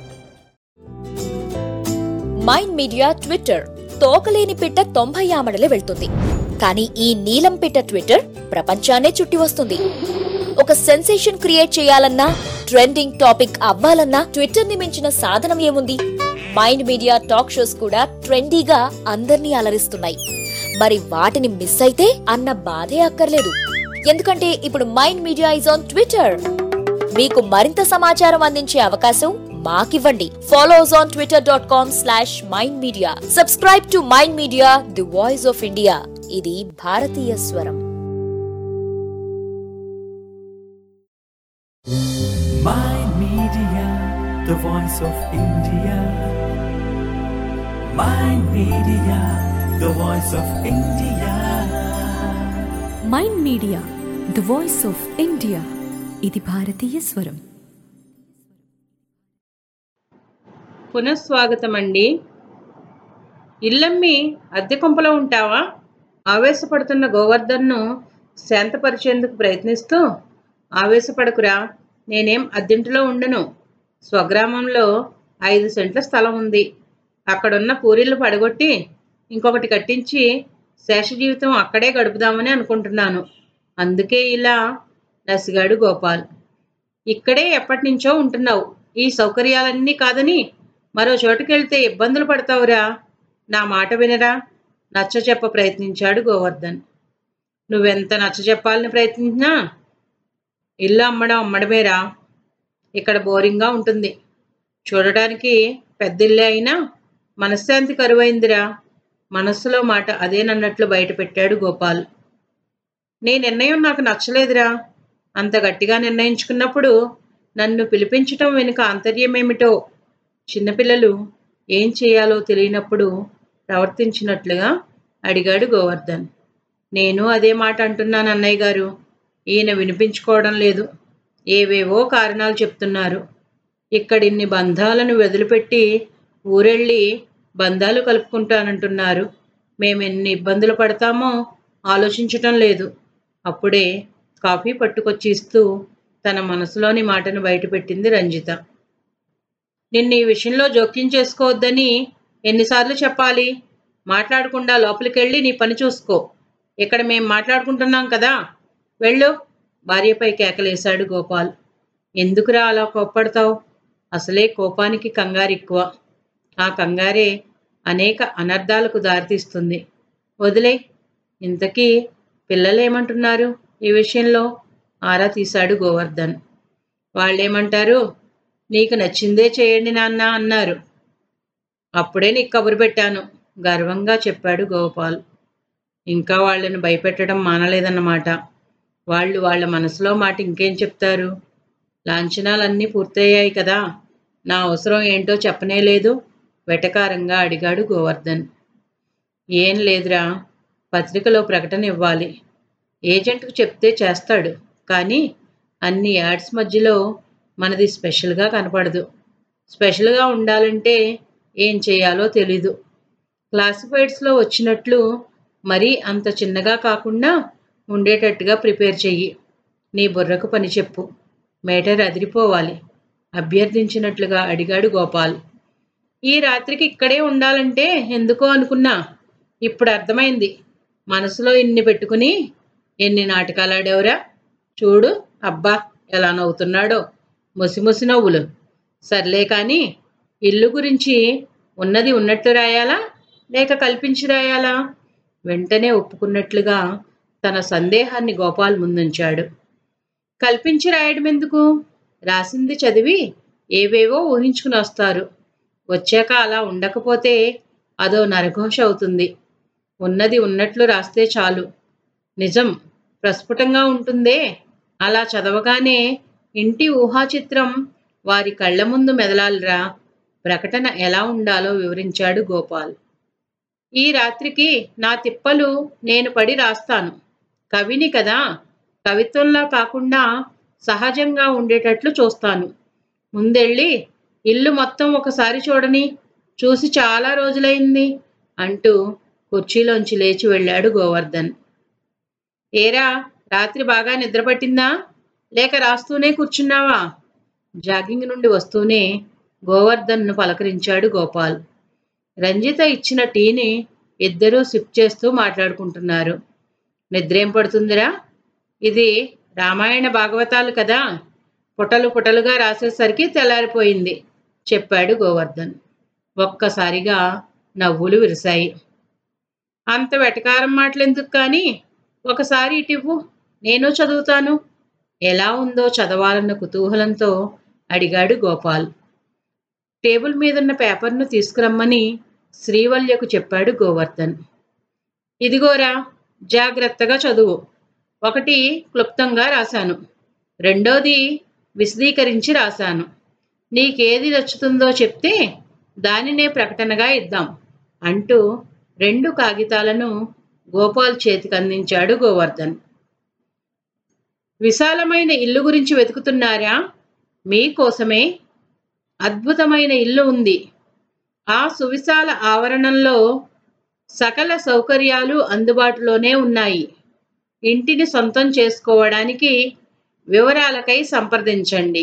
మైండ్ మీడియా ట్విట్టర్ తోకలేని పిట్ట తొంభై ఆమడలే వెళ్తుంది కానీ ఈ నీలం పిట్ట ట్విట్టర్ ప్రపంచాన్నే చుట్టి వస్తుంది ఒక సెన్సేషన్ క్రియేట్ చేయాలన్నా ట్రెండింగ్ టాపిక్ అవ్వాలన్నా ట్విట్టర్ ని మించిన సాధనం ఏముంది మైండ్ మీడియా టాక్ షోస్ కూడా ట్రెండీగా అందర్నీ అలరిస్తున్నాయి మరి వాటిని మిస్ అయితే అన్న బాధే అక్కర్లేదు ఎందుకంటే ఇప్పుడు mind media is on Twitter మీకు మరింత సమాచారం అందించే అవకాశం మాకివ్వండి follow us on Twitter dot com slash mind media subscribe to mind media the voice of India ఇది భారతీయ స్వరం
Mind Media, the voice of India. Mind Media, the voice of India.
Mind media the voice of India ఇది భారతీయ స్వరం
పునఃస్వాగతం అండి ఇల్లమ్మి అద్దె కొంపలో ఉంటావా ఆవేశపడుతున్న గోవర్ధన్ను శాంతపరిచేందుకు ప్రయత్నిస్తూ ఆవేశపడకురా నేనేం అద్దెంటిలో ఉండను స్వగ్రామంలో ఐదు సెంట్ల స్థలం ఉంది అక్కడున్న పూరీలు పడగొట్టి ఇంకొకటి కట్టించి శేష జీవితం అక్కడే గడుపుదామని అనుకుంటున్నాను అందుకే ఇలా నసిగాడు గోపాల్ ఇక్కడే ఎప్పటి నుంచో ఉంటున్నావు ఈ సౌకర్యాలన్నీ కాదని మరో చోటుకెళ్తే ఇబ్బందులు పడతావురా నా మాట వినరా నచ్చ చెప్ప ప్రయత్నించాడు గోవర్ధన్ నువ్వెంత నచ్చ చెప్పాలని ప్రయత్నించినా ఇల్లు అమ్మడం అమ్మడమేరా ఇక్కడ బోరింగ్గా ఉంటుంది చూడడానికి పెద్ద ఇల్లే అయినా మనశ్శాంతి కరువైందిరా మనస్సులో మాట అదేనన్నట్లు బయట పెట్టాడు గోపాల్ నీ నిర్ణయం నాకు నచ్చలేదురా అంత గట్టిగా నిర్ణయించుకున్నప్పుడు నన్ను పిలిపించటం వెనుక ఆంతర్యమేమిటో చిన్నపిల్లలు ఏం చేయాలో తెలియనప్పుడు ప్రవర్తించినట్లుగా అడిగాడు గోవర్ధన్ నేను అదే మాట అంటున్నాను అన్నయ్య గారు ఈయన వినిపించుకోవడం లేదు ఏవేవో కారణాలు చెప్తున్నారు ఇక్కడిన్ని బంధాలను వదిలిపెట్టి ఊరెళ్ళి బంధాలు కలుపుకుంటానంటున్నారు మేము ఎన్ని ఇబ్బందులు పడతామో ఆలోచించటం లేదు అప్పుడే కాఫీ పట్టుకొచ్చి ఇస్తూ తన మనసులోని మాటను బయటపెట్టింది రంజిత నిన్ను ఈ విషయంలో జోక్యం చేసుకోవద్దని ఎన్నిసార్లు చెప్పాలి మాట్లాడకుండా లోపలికెళ్ళి నీ పని చూసుకో ఇక్కడ మేం మాట్లాడుకుంటున్నాం కదా వెళ్ళు భార్యపై కేకలేశాడు గోపాల్ ఎందుకురా అలా కోప్పడతావు అసలే కోపానికి కంగారు ఎక్కువ ఆ కంగారే అనేక అనర్థాలకు దారితీస్తుంది వదిలే ఇంతకీ పిల్లలేమంటున్నారు ఈ విషయంలో ఆరా తీశాడు గోవర్ధన్ వాళ్ళేమంటారు నీకు నచ్చిందే చేయండి నాన్న అన్నారు అప్పుడే నీకు కబురు పెట్టాను గర్వంగా చెప్పాడు గోపాల్ ఇంకా వాళ్ళని భయపెట్టడం మానలేదన్నమాట వాళ్ళు వాళ్ళ మనసులో మాట ఇంకేం చెప్తారు లాంఛనాలన్నీ పూర్తయ్యాయి కదా నా అవసరం ఏంటో చెప్పనే లేదు వెటకారంగా అడిగాడు గోవర్ధన్ ఏం లేదురా పత్రికలో ప్రకటన ఇవ్వాలి ఏజెంట్కు చెప్తే చేస్తాడు కానీ అన్ని యాడ్స్ మధ్యలో మనది స్పెషల్గా కనపడదు స్పెషల్గా ఉండాలంటే ఏం చేయాలో తెలీదు క్లాసిఫైడ్స్లో వచ్చినట్లు మరీ అంత చిన్నగా కాకుండా ఉండేటట్టుగా ప్రిపేర్ చెయ్యి నీ బుర్రకు పని చెప్పు మేటర్ అదిరిపోవాలి అభ్యర్థించినట్లుగా అడిగాడు గోపాల్ ఈ రాత్రికి ఇక్కడే ఉండాలంటే ఎందుకో అనుకున్నా ఇప్పుడు అర్థమైంది మనసులో ఇన్ని పెట్టుకుని ఎన్ని నాటకాలు ఆడేవరా చూడు అబ్బా ఎలా నవ్వుతున్నాడో ముసిముసి నవ్వులు సర్లే కానీ ఇల్లు గురించి ఉన్నది ఉన్నట్టు రాయాలా లేక కల్పించి రాయాలా వెంటనే ఒప్పుకున్నట్లుగా తన సందేహాన్ని గోపాల్ ముందుంచాడు కల్పించి రాయడం ఎందుకు రాసింది చదివి ఏవేవో ఊహించుకుని వస్తారు వచ్చాక అలా ఉండకపోతే అదో నరఘోష అవుతుంది ఉన్నది ఉన్నట్లు రాస్తే చాలు నిజం ప్రస్ఫుటంగా ఉంటుందే అలా చదవగానే ఇంటి ఊహాచిత్రం వారి కళ్ళ ముందు మెదలాలిరా ప్రకటన ఎలా ఉండాలో వివరించాడు గోపాల్ ఈ రాత్రికి నా తిప్పలు నేను పడి రాస్తాను కవిని కదా కవిత్వంలా కాకుండా సహజంగా ఉండేటట్లు చూస్తాను ముందెళ్ళి ఇల్లు మొత్తం ఒకసారి చూడని చూసి చాలా రోజులైంది అంటూ కుర్చీలోంచి లేచి వెళ్ళాడు గోవర్ధన్ ఏరా రాత్రి బాగా నిద్రపట్టిందా లేక రాస్తూనే కూర్చున్నావా జాగింగ్ నుండి వస్తూనే గోవర్ధన్ను పలకరించాడు గోపాల్ రంజిత ఇచ్చిన టీని ఇద్దరూ సిప్ చేస్తూ మాట్లాడుకుంటున్నారు నిద్రేం పడుతుందిరా ఇది రామాయణ భాగవతాలు కదా పుటలు పుటలుగా రాసేసరికి తెల్లారిపోయింది చెప్పాడు గోవర్ధన్ ఒక్కసారిగా నవ్వులు విరిశాయి అంత వెటకారం మాటలెందుకు కానీ ఒకసారి ఇటివ్వు నేను చదువుతాను ఎలా ఉందో చదవాలన్న కుతూహలంతో అడిగాడు గోపాల్ టేబుల్ మీదున్న పేపర్ను తీసుకురమ్మని శ్రీవల్యకు చెప్పాడు గోవర్ధన్ ఇదిగోరా జాగ్రత్తగా చదువు ఒకటి క్లుప్తంగా రాశాను రెండోది విశదీకరించి రాశాను నీకేది నచ్చుతుందో చెప్తే దానినే ప్రకటనగా ఇద్దాం అంటూ రెండు కాగితాలను గోపాల్ చేతికి అందించాడు గోవర్ధన్ విశాలమైన ఇల్లు గురించి వెతుకుతున్నారా మీకోసమే అద్భుతమైన ఇల్లు ఉంది ఆ సువిశాల ఆవరణంలో సకల సౌకర్యాలు అందుబాటులోనే ఉన్నాయి ఇంటిని సొంతం చేసుకోవడానికి వివరాలకై సంప్రదించండి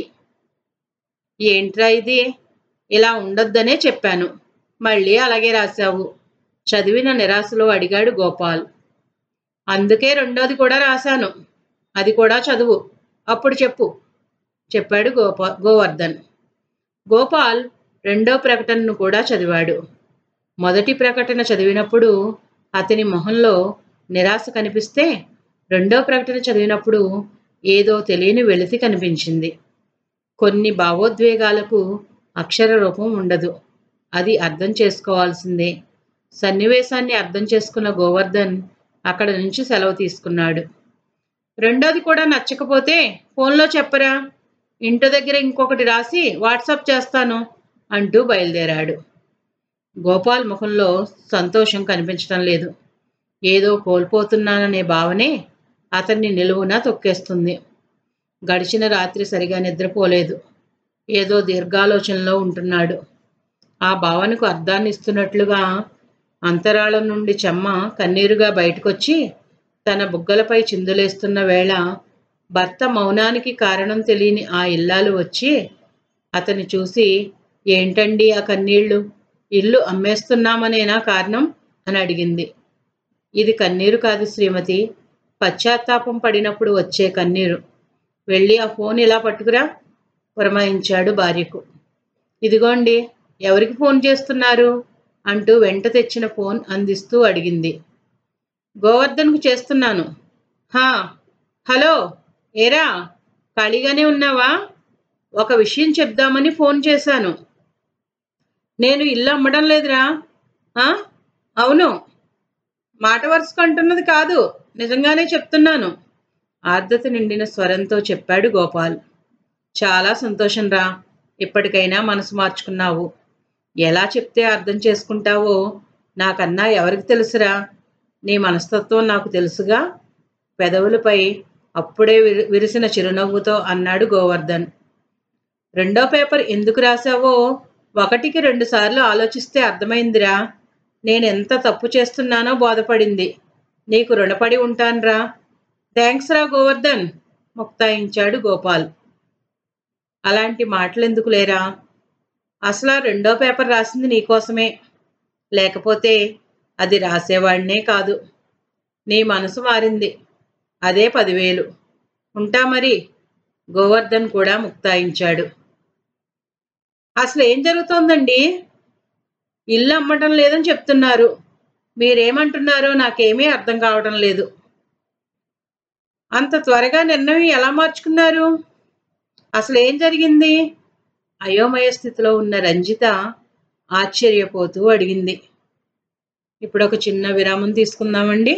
ఏంట్రా ఇది ఇలా ఉండొద్దనే చెప్పాను మళ్ళీ అలాగే రాశావు చదివిన నిరాశలో అడిగాడు గోపాల్ అందుకే రెండోది కూడా రాశాను అది కూడా చదువు అప్పుడు చెప్పు చెప్పాడు గోపా గోవర్ధన్ గోపాల్ రెండో ప్రకటనను కూడా చదివాడు మొదటి ప్రకటన చదివినప్పుడు అతని మొహంలో నిరాశ కనిపిస్తే రెండో ప్రకటన చదివినప్పుడు ఏదో తెలియని వెలితి కనిపించింది కొన్ని భావోద్వేగాలకు అక్షర రూపం ఉండదు అది అర్థం చేసుకోవాల్సిందే సన్నివేశాన్ని అర్థం చేసుకున్న గోవర్ధన్ అక్కడ నుంచి సెలవు తీసుకున్నాడు రెండోది కూడా నచ్చకపోతే ఫోన్లో చెప్పరా ఇంటి దగ్గర ఇంకొకటి రాసి వాట్సాప్ చేస్తాను అంటూ బయలుదేరాడు గోపాల్ ముఖంలో సంతోషం కనిపించడం లేదు ఏదో కోల్పోతున్నాననే భావనే అతన్ని నిలువున తొక్కేస్తుంది గడిచిన రాత్రి సరిగా నిద్రపోలేదు ఏదో దీర్ఘాలోచనలో ఉంటున్నాడు ఆ భావనకు అర్థాన్ని ఇస్తున్నట్లుగా అంతరాళం నుండి చెమ్మ కన్నీరుగా బయటకొచ్చి తన బుగ్గలపై చిందులేస్తున్న వేళ భర్త మౌనానికి కారణం తెలియని ఆ ఇల్లాలు వచ్చి అతని చూసి ఏంటండి ఆ కన్నీళ్లు ఇల్లు అమ్మేస్తున్నామనేనా కారణం అని అడిగింది ఇది కన్నీరు కాదు శ్రీమతి పశ్చాత్తాపం పడినప్పుడు వచ్చే కన్నీరు వెళ్ళి ఆ ఫోన్ ఇలా పట్టుకురా పురమాయించాడు భార్యకు ఇదిగోండి ఎవరికి ఫోన్ చేస్తున్నారు అంటూ వెంట తెచ్చిన ఫోన్ అందిస్తూ అడిగింది గోవర్ధన్కు చేస్తున్నాను హా హలో ఏరా ఖాళీగానే ఉన్నావా ఒక విషయం చెప్దామని ఫోన్ చేశాను నేను ఇల్లు అమ్మడం లేదురా ఆ? అవును మాట వరుసకు అంటున్నది కాదు నిజంగానే చెప్తున్నాను ఆర్ద్రత నిండిన స్వరంతో చెప్పాడు గోపాల్ చాలా సంతోషం రా ఇప్పటికైనా మనసు మార్చుకున్నావు ఎలా చెప్తే అర్థం చేసుకుంటావో నాకన్నా ఎవరికి తెలుసురా నీ మనస్తత్వం నాకు తెలుసుగా పెదవులపై అప్పుడే విరి- విరిసిన చిరునవ్వుతో అన్నాడు గోవర్ధన్ రెండో పేపర్ ఎందుకు రాశావో ఒకటికి రెండు సార్లు ఆలోచిస్తే అర్థమైందిరా నేను ఎంత తప్పు చేస్తున్నానో బోధపడింది నీకు రుణపడి ఉంటాన్రా థ్యాంక్స్ రా గోవర్ధన్ ముక్తాయించాడు గోపాల్ అలాంటి మాటలు ఎందుకు లేరా అసలు ఆ రెండో పేపర్ రాసింది నీకోసమే లేకపోతే అది రాసేవాడినే కాదు నీ మనసు మారింది అదే పదివేలు ఉంటా మరి గోవర్ధన్ కూడా ముక్తాయించాడు అసలు ఏం జరుగుతోందండి ఇల్లు అమ్మటం లేదని చెప్తున్నారు మీరేమంటున్నారో నాకేమీ అర్థం కావడం లేదు అంత త్వరగా నిర్ణయం ఎలా మార్చుకున్నారు అసలు ఏం జరిగింది అయోమయ స్థితిలో ఉన్న రంజిత ఆశ్చర్యపోతూ అడిగింది ఇప్పుడు ఒక చిన్న విరామం తీసుకుందామండి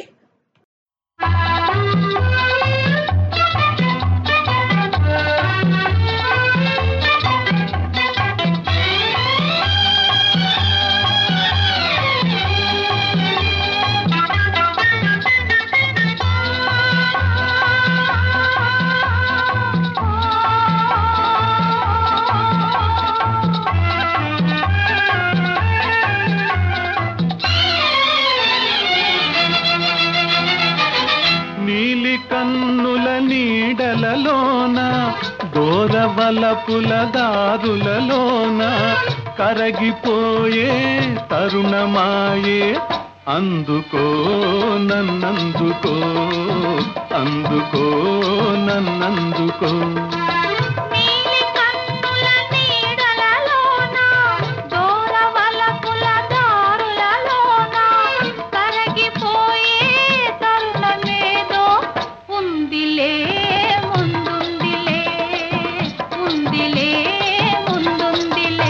నీలి కన్నుల నీడలలోన దూరవలపుల దారులలోన కరగిపోయే తరుణమాయే అందుకో నన్నందుకో అందుకో నన్నందుకో
నీలి కన్నుల నీడలలోన దూరవలపుల దారులలోన కరగిపోయే తరుణమేదో ఉందిలే ముందుందిలే ఉందిలే ముందుందిలే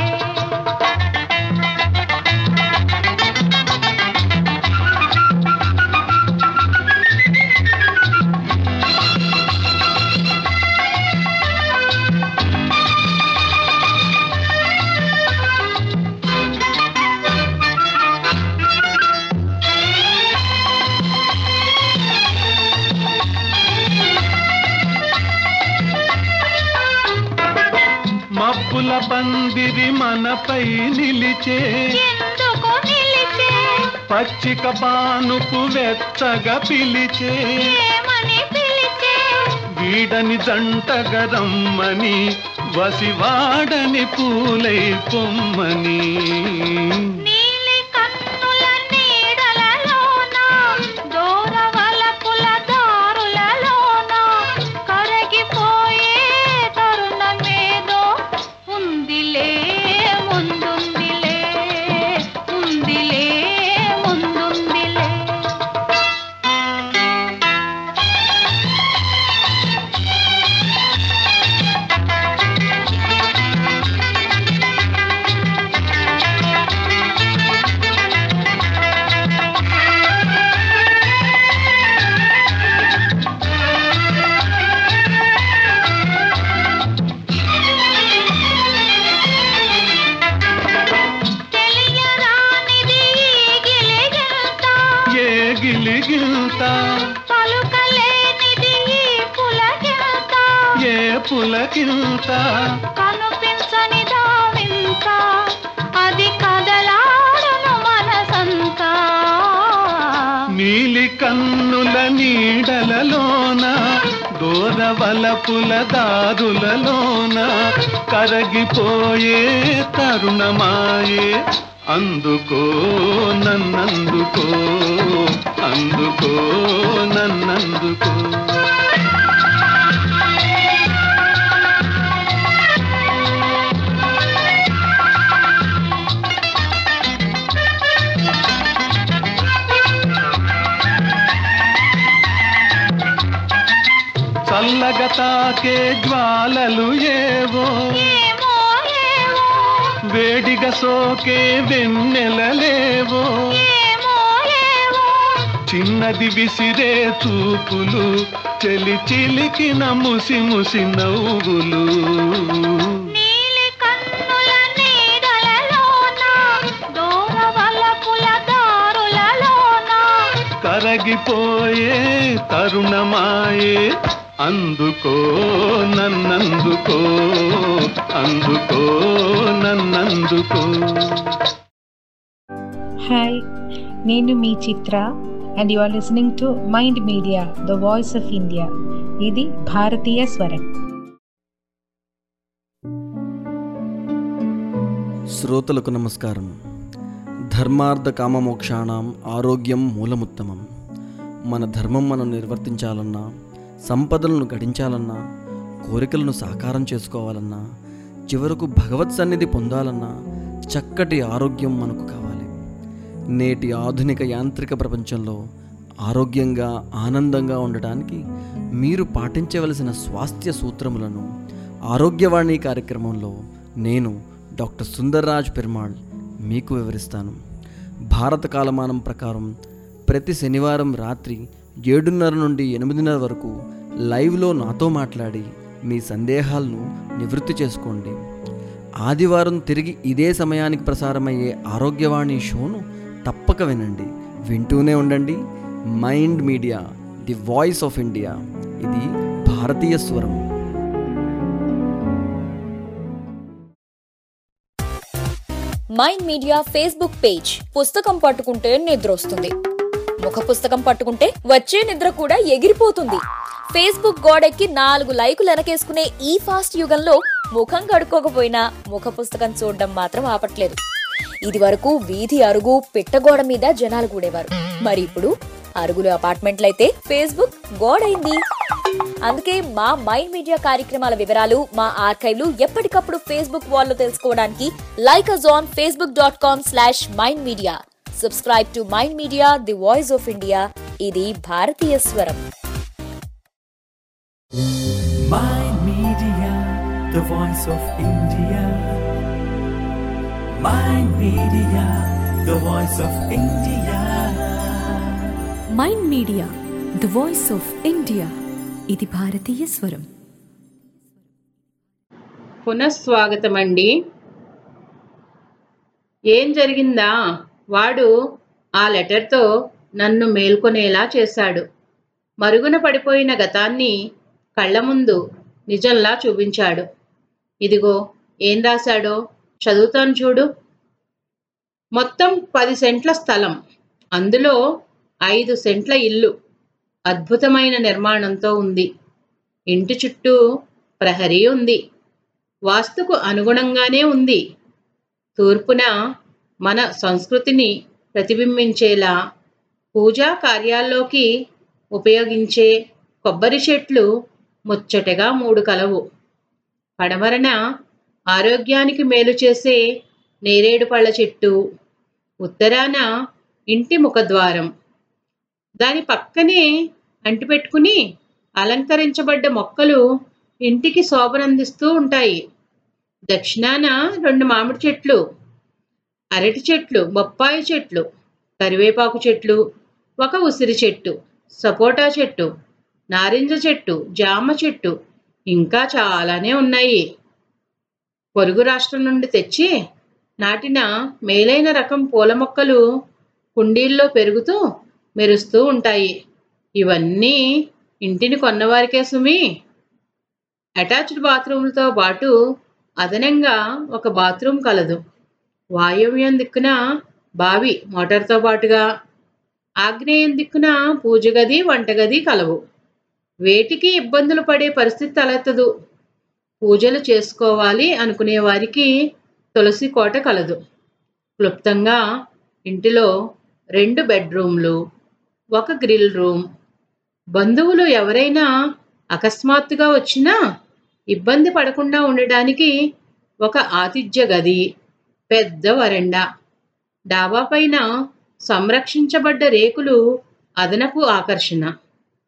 మబ్బుల పందిరి మనపై నిలిచే
ఎందుకు నిలిచే
పచ్చిక పానుపు వెచ్చగా పిలిచే
ఏమని పిలిచే
వీడని జంటగా రమ్మని వసివాడని పూలై పొమ్మని
నీలి కన్నుల నీడలలోన దూరవలపుల దారులలోన కరగిపోయే తరుణమేదో ఉందిలే ముందుందిలే ఉందిలే ముందుందిలే తెలియరానిది ఈ గిలిగింత
ఏ గిలిగిల్త
పలుకలేనిది ఈ పులకింత
ఏ పులకింత
కనిపించని దావింత అది కదలాడును మనసంతా
నీలి కన్నుల నీడలలోన దూరవలపుల దారులలోన కరగిపోయే తరుణమాయే అందుకో నన్నందుకో అందుకో నన్నందుకో చల్లగా తాకే జ్వాలలు ఏవో
ఏమో ఏవో
వేడిగా సోకే వెన్నెలలేవో
ఏమో ఏవో
చిన్నది విసిరే చూపులు చెలి చిలికిన ముసి ముసి నవ్వులు
నీలి కన్నుల నీడలలోన దూరవలపుల దారులలోన
కరగిపోయే తరుణమాయే అందుకో నన్నందుకో అందుకో నన్నందుకో
హాయ్ నేను మీ Chitra and you are listening to mind media the voice of India ఇది భారతీయ స్వరం
శ్రోతలకు నమస్కారం ధర్మార్థ కామమోక్షాణం ఆరోగ్యం మూలముత్తమం మన ధర్మం మనం నిర్వర్తించాలన్నా సంపదలను గడించాలన్నా కోరికలను సాకారం చేసుకోవాలన్నా చివరకు భగవత్ సన్నిధి పొందాలన్నా చక్కటి ఆరోగ్యం మనకు కావాలి నేటి ఆధునిక యాంత్రిక ప్రపంచంలో ఆరోగ్యంగా ఆనందంగా ఉండటానికి మీరు పాటించవలసిన స్వాస్థ్య సూత్రములను ఆరోగ్యవాణి కార్యక్రమంలో నేను డాక్టర్ సుందర్రాజ్ పెరుమాళ్ మీకు వివరిస్తాను భారత కాలమానం ప్రకారం ప్రతి శనివారం రాత్రి ఏడున్నర నుండి ఎనిమిదిన్నర వరకు లైవ్లో నాతో మాట్లాడి మీ సందేహాలను నివృత్తి చేసుకోండి ఆదివారం తిరిగి ఇదే సమయానికి ప్రసారమయ్యే ఆరోగ్యవాణి షోను తప్పక వినండి వింటూనే ఉండండి mind media the voice of India ఇది భారతీయ స్వరం
మైండ్ మీడియా ఫేస్బుక్ పేజ్ పుస్తకం పట్టుకుంటే నిద్ర వస్తుంది ముఖ పుస్తకం పట్టుకుంటే వచ్చే నిద్ర కూడా ఎగిరిపోతుంది ఫేస్బుక్ గోడెక్కి నాలుగు లైకులు వెనకేసుకునే ఈ ఫాస్ట్ యుగంలో ముఖం కడుక్కోకపోయినా ముఖ పుస్తకం చూడడం మాత్రం ఆపట్లేదు ఇది వరకు వీధి అరుగు పిట్టగోడ మీద జనాలు కూడేవారు మరి ఇప్పుడు అరుగులు అపార్ట్మెంట్లయితే ఫేస్బుక్ గోడైంది అందుకే మా మైండ్ మీడియా కార్యక్రమాల వివరాలు మా ఆర్కైవ్లు ఎప్పటికప్పుడు ఫేస్బుక్ వాల్లో తెలుసుకోవడానికి like us on Facebook dot com slash mind media subscribe to mind media the voice of India ఇది భారతీయ స్వరం
Mind Media, the voice of India. Mind Media, the voice of India.
Mind media the voice of India ఇది భారతీయ స్వరం
పునఃస్వాగతం అండి ఏం జరిగిందా వాడు ఆ లెటర్తో నన్ను మేల్కొనేలా చేశాడు మరుగున పడిపోయిన గతాన్ని కళ్ళ ముందు నిజంలా చూపించాడు ఇదిగో ఏం రాశాడో చదువుతాను చూడు మొత్తం పది సెంట్ల స్థలం అందులో ఐదు సెంట్ల ఇల్లు అద్భుతమైన నిర్మాణంతో ఉంది ఇంటి చుట్టూ ప్రహరీ ఉంది వాస్తుకు అనుగుణంగానే ఉంది తూర్పున మన సంస్కృతిని ప్రతిబింబించేలా పూజా కార్యాల్లోకి ఉపయోగించే కొబ్బరి చెట్లు ముచ్చటగా మూడు కలవు పడమరన ఆరోగ్యానికి మేలు చేసే నేరేడు పళ్ళ చెట్టు ఉత్తరాన ఇంటి ముఖద్వారం దాని పక్కనే అంటిపెట్టుకుని అలంకరించబడ్డ మొక్కలు ఇంటికి శోభనందిస్తూ ఉంటాయి దక్షిణాన రెండు మామిడి చెట్లు అరటి చెట్లు బొప్పాయి చెట్లు కరివేపాకు చెట్లు ఒక ఉసిరి చెట్టు సపోటా చెట్టు నారింజ చెట్టు జామ చెట్టు ఇంకా చాలానే ఉన్నాయి పొరుగు రాష్ట్రం నుండి తెచ్చి నాటిన మేలైన రకం పూల మొక్కలు కుండీల్లో పెరుగుతూ మెరుస్తూ ఉంటాయి ఇవన్నీ ఇంటిని కొన్నవారికే సుమి అటాచ్డ్ బాత్రూమ్లతో పాటు అదనంగా ఒక బాత్రూమ్ కలదు వాయవ్యం దిక్కున బావి మోటార్తో పాటుగా ఆగ్నేయం దిక్కున పూజ గది వంటగది కలవు వేటికి ఇబ్బందులు పడే పరిస్థితి తలెత్తదు పూజలు చేసుకోవాలి అనుకునే వారికి తులసి కోట కలదు క్లుప్తంగా ఇంటిలో రెండు బెడ్రూమ్లు ఒక గ్రిల్ రూమ్ బంధువులు ఎవరైనా అకస్మాత్తుగా వచ్చినా ఇబ్బంది పడకుండా ఉండడానికి ఒక ఆతిథ్య గది పెద్ద వరండా డాబా పైన సంరక్షించబడ్డ రేకులు అదనపు ఆకర్షణ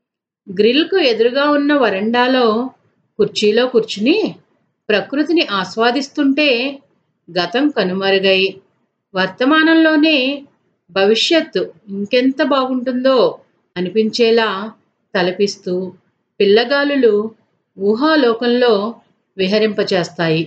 గ్రిల్కు ఎదురుగా ఉన్న వరండాలో కుర్చీలో కూర్చుని ప్రకృతిని ఆస్వాదిస్తుంటే గతం కనుమరుగై వర్తమానంలోనే భవిష్యత్తు ఇంకెంత బాగుంటుందో అనిపించేలా తలపిస్తూ పిల్లగాలులు ఊహాలోకంలో విహరింపచేస్తాయి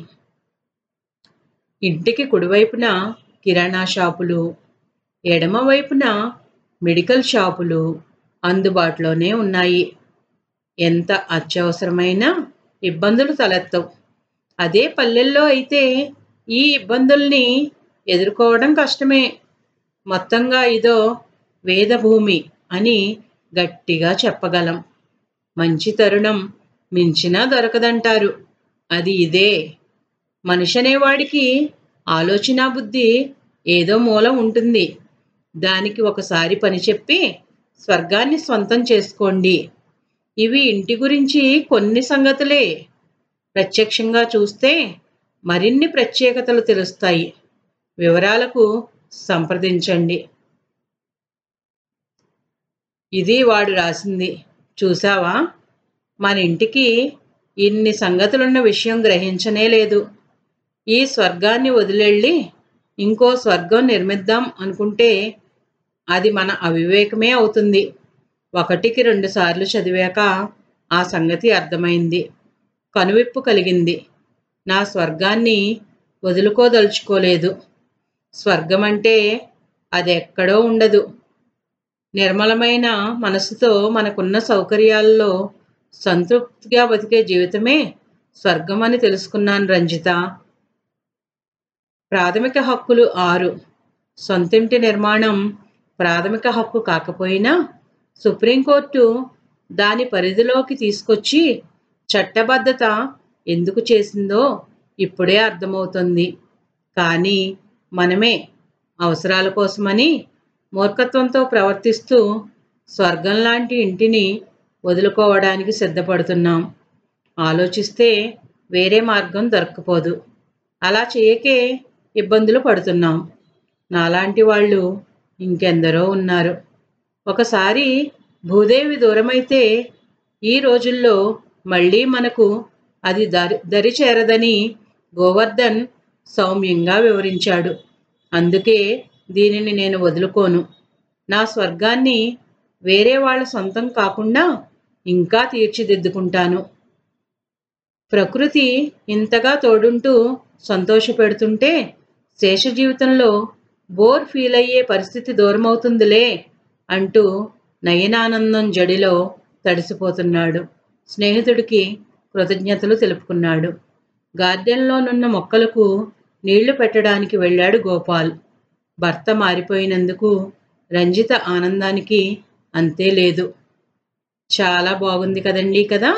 ఇంటికి కుడివైపున కిరాణా షాపులు ఎడమవైపున మెడికల్ షాపులు అందుబాటులోనే ఉన్నాయి ఎంత అత్యవసరమైన ఇబ్బందులు తలెత్తవు అదే పల్లెల్లో అయితే ఈ ఇబ్బందుల్ని ఎదుర్కోవడం కష్టమే మొత్తంగా ఇదో వేదభూమి అని గట్టిగా చెప్పగలం మంచి తరుణం మించినా దొరకదంటారు అది ఇదే మనిషి అనేవాడికి ఆలోచన బుద్ధి ఏదో మూలం ఉంటుంది దానికి ఒకసారి పని చెప్పి స్వర్గాన్ని స్వంతం చేసుకోండి ఇవి ఇంటి గురించి కొన్ని సంగతులే ప్రత్యక్షంగా చూస్తే మరిన్ని ప్రత్యేకతలు తెలుస్తాయి వివరాలకు సంప్రదించండి ఇది వాడు రాసింది చూసావా మన ఇంటికి ఇన్ని సంగతులున్న విషయం గ్రహించనే లేదు ఈ స్వర్గాన్ని వదిలెళ్ళి ఇంకో స్వర్గం నిర్మిద్దాం అనుకుంటే అది మన అవివేకమే అవుతుంది ఒకటికి రెండు సార్లు చదివాక ఆ సంగతి అర్థమైంది కనువిప్పు కలిగింది నా స్వర్గాన్ని వదులుకోదలుచుకోలేదు స్వర్గం అంటే అది ఎక్కడో ఉండదు నిర్మలమైన మనసుతో మనకున్న సౌకర్యాల్లో సంతృప్తిగా బతికే జీవితమే స్వర్గం అని తెలుసుకున్నాను రంజిత ప్రాథమిక హక్కులు ఆరు సొంతింటి నిర్మాణం ప్రాథమిక హక్కు కాకపోయినా సుప్రీంకోర్టు దాని పరిధిలోకి తీసుకొచ్చి చట్టబద్ధత ఎందుకు చేసిందో ఇప్పుడే అర్థమవుతుంది కానీ మనమే అవసరాల కోసమని మూర్ఖత్వంతో ప్రవర్తిస్తూ స్వర్గం లాంటి ఇంటిని వదులుకోవడానికి సిద్ధపడుతున్నాం ఆలోచిస్తే వేరే మార్గం దొరక్కపోదు అలా చేయకే ఇబ్బందులు పడుతున్నాం నాలాంటి వాళ్ళు ఇంకెందరో ఉన్నారు ఒకసారి భూదేవి దూరమైతే ఈ రోజుల్లో మళ్ళీ మనకు అది దరి దరి చేరదని గోవర్ధన్ సౌమ్యంగా వివరించాడు అందుకే దీనిని నేను వదులుకోను నా స్వర్గాన్ని వేరే వాళ్ళ సొంతం కాకుండా ఇంకా తీర్చిదిద్దుకుంటాను ప్రకృతి ఇంతగా తోడుంటూ సంతోషపెడుతుంటే శేష జీవితంలో బోర్ ఫీల్ అయ్యే పరిస్థితి దూరమవుతుందిలే అంటూ నయనానందం జడిలో తడిసిపోతున్నాడు స్నేహితుడికి కృతజ్ఞతలు తెలుపుకున్నాడు గార్డెన్లోనున్న మొక్కలకు నీళ్లు పెట్టడానికి వెళ్ళాడు గోపాల్ భర్త మారిపోయినందుకు రంజిత ఆనందానికి అంతే లేదు చాలా బాగుంది కదండి కదా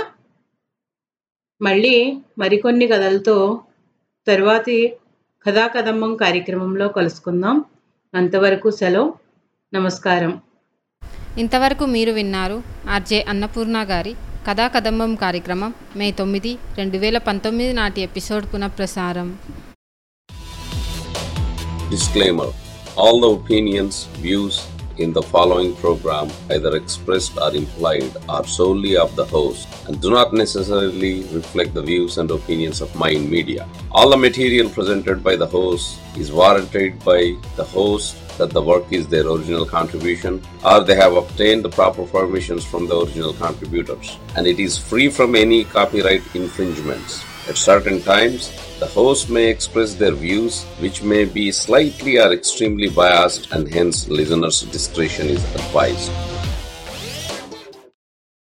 మళ్ళీ మరికొన్ని కథలతో తరువాతి కథా కదంబం కార్యక్రమంలో కలుసుకుందాం అంతవరకు సెలవు నమస్కారం
ఇంతవరకు మీరు విన్నారు ఆర్జే అన్నపూర్ణ గారి కథా కదంబం కార్యక్రమం మే తొమ్మిది రెండు వేల పంతొమ్మిది నాటి ఎపిసోడ్ పునఃప్రసారం
Disclaimer All the opinions, views in the following program, either expressed or implied, are solely of the host and do not necessarily reflect the views and opinions of Mind Media. All the material presented by the host is warranted by the host that the work is their original contribution or they have obtained the proper permissions from the original contributors and it is free from any copyright infringements. At certain times, the host may express their views, which may be slightly or extremely biased, and hence listeners' discretion is advised.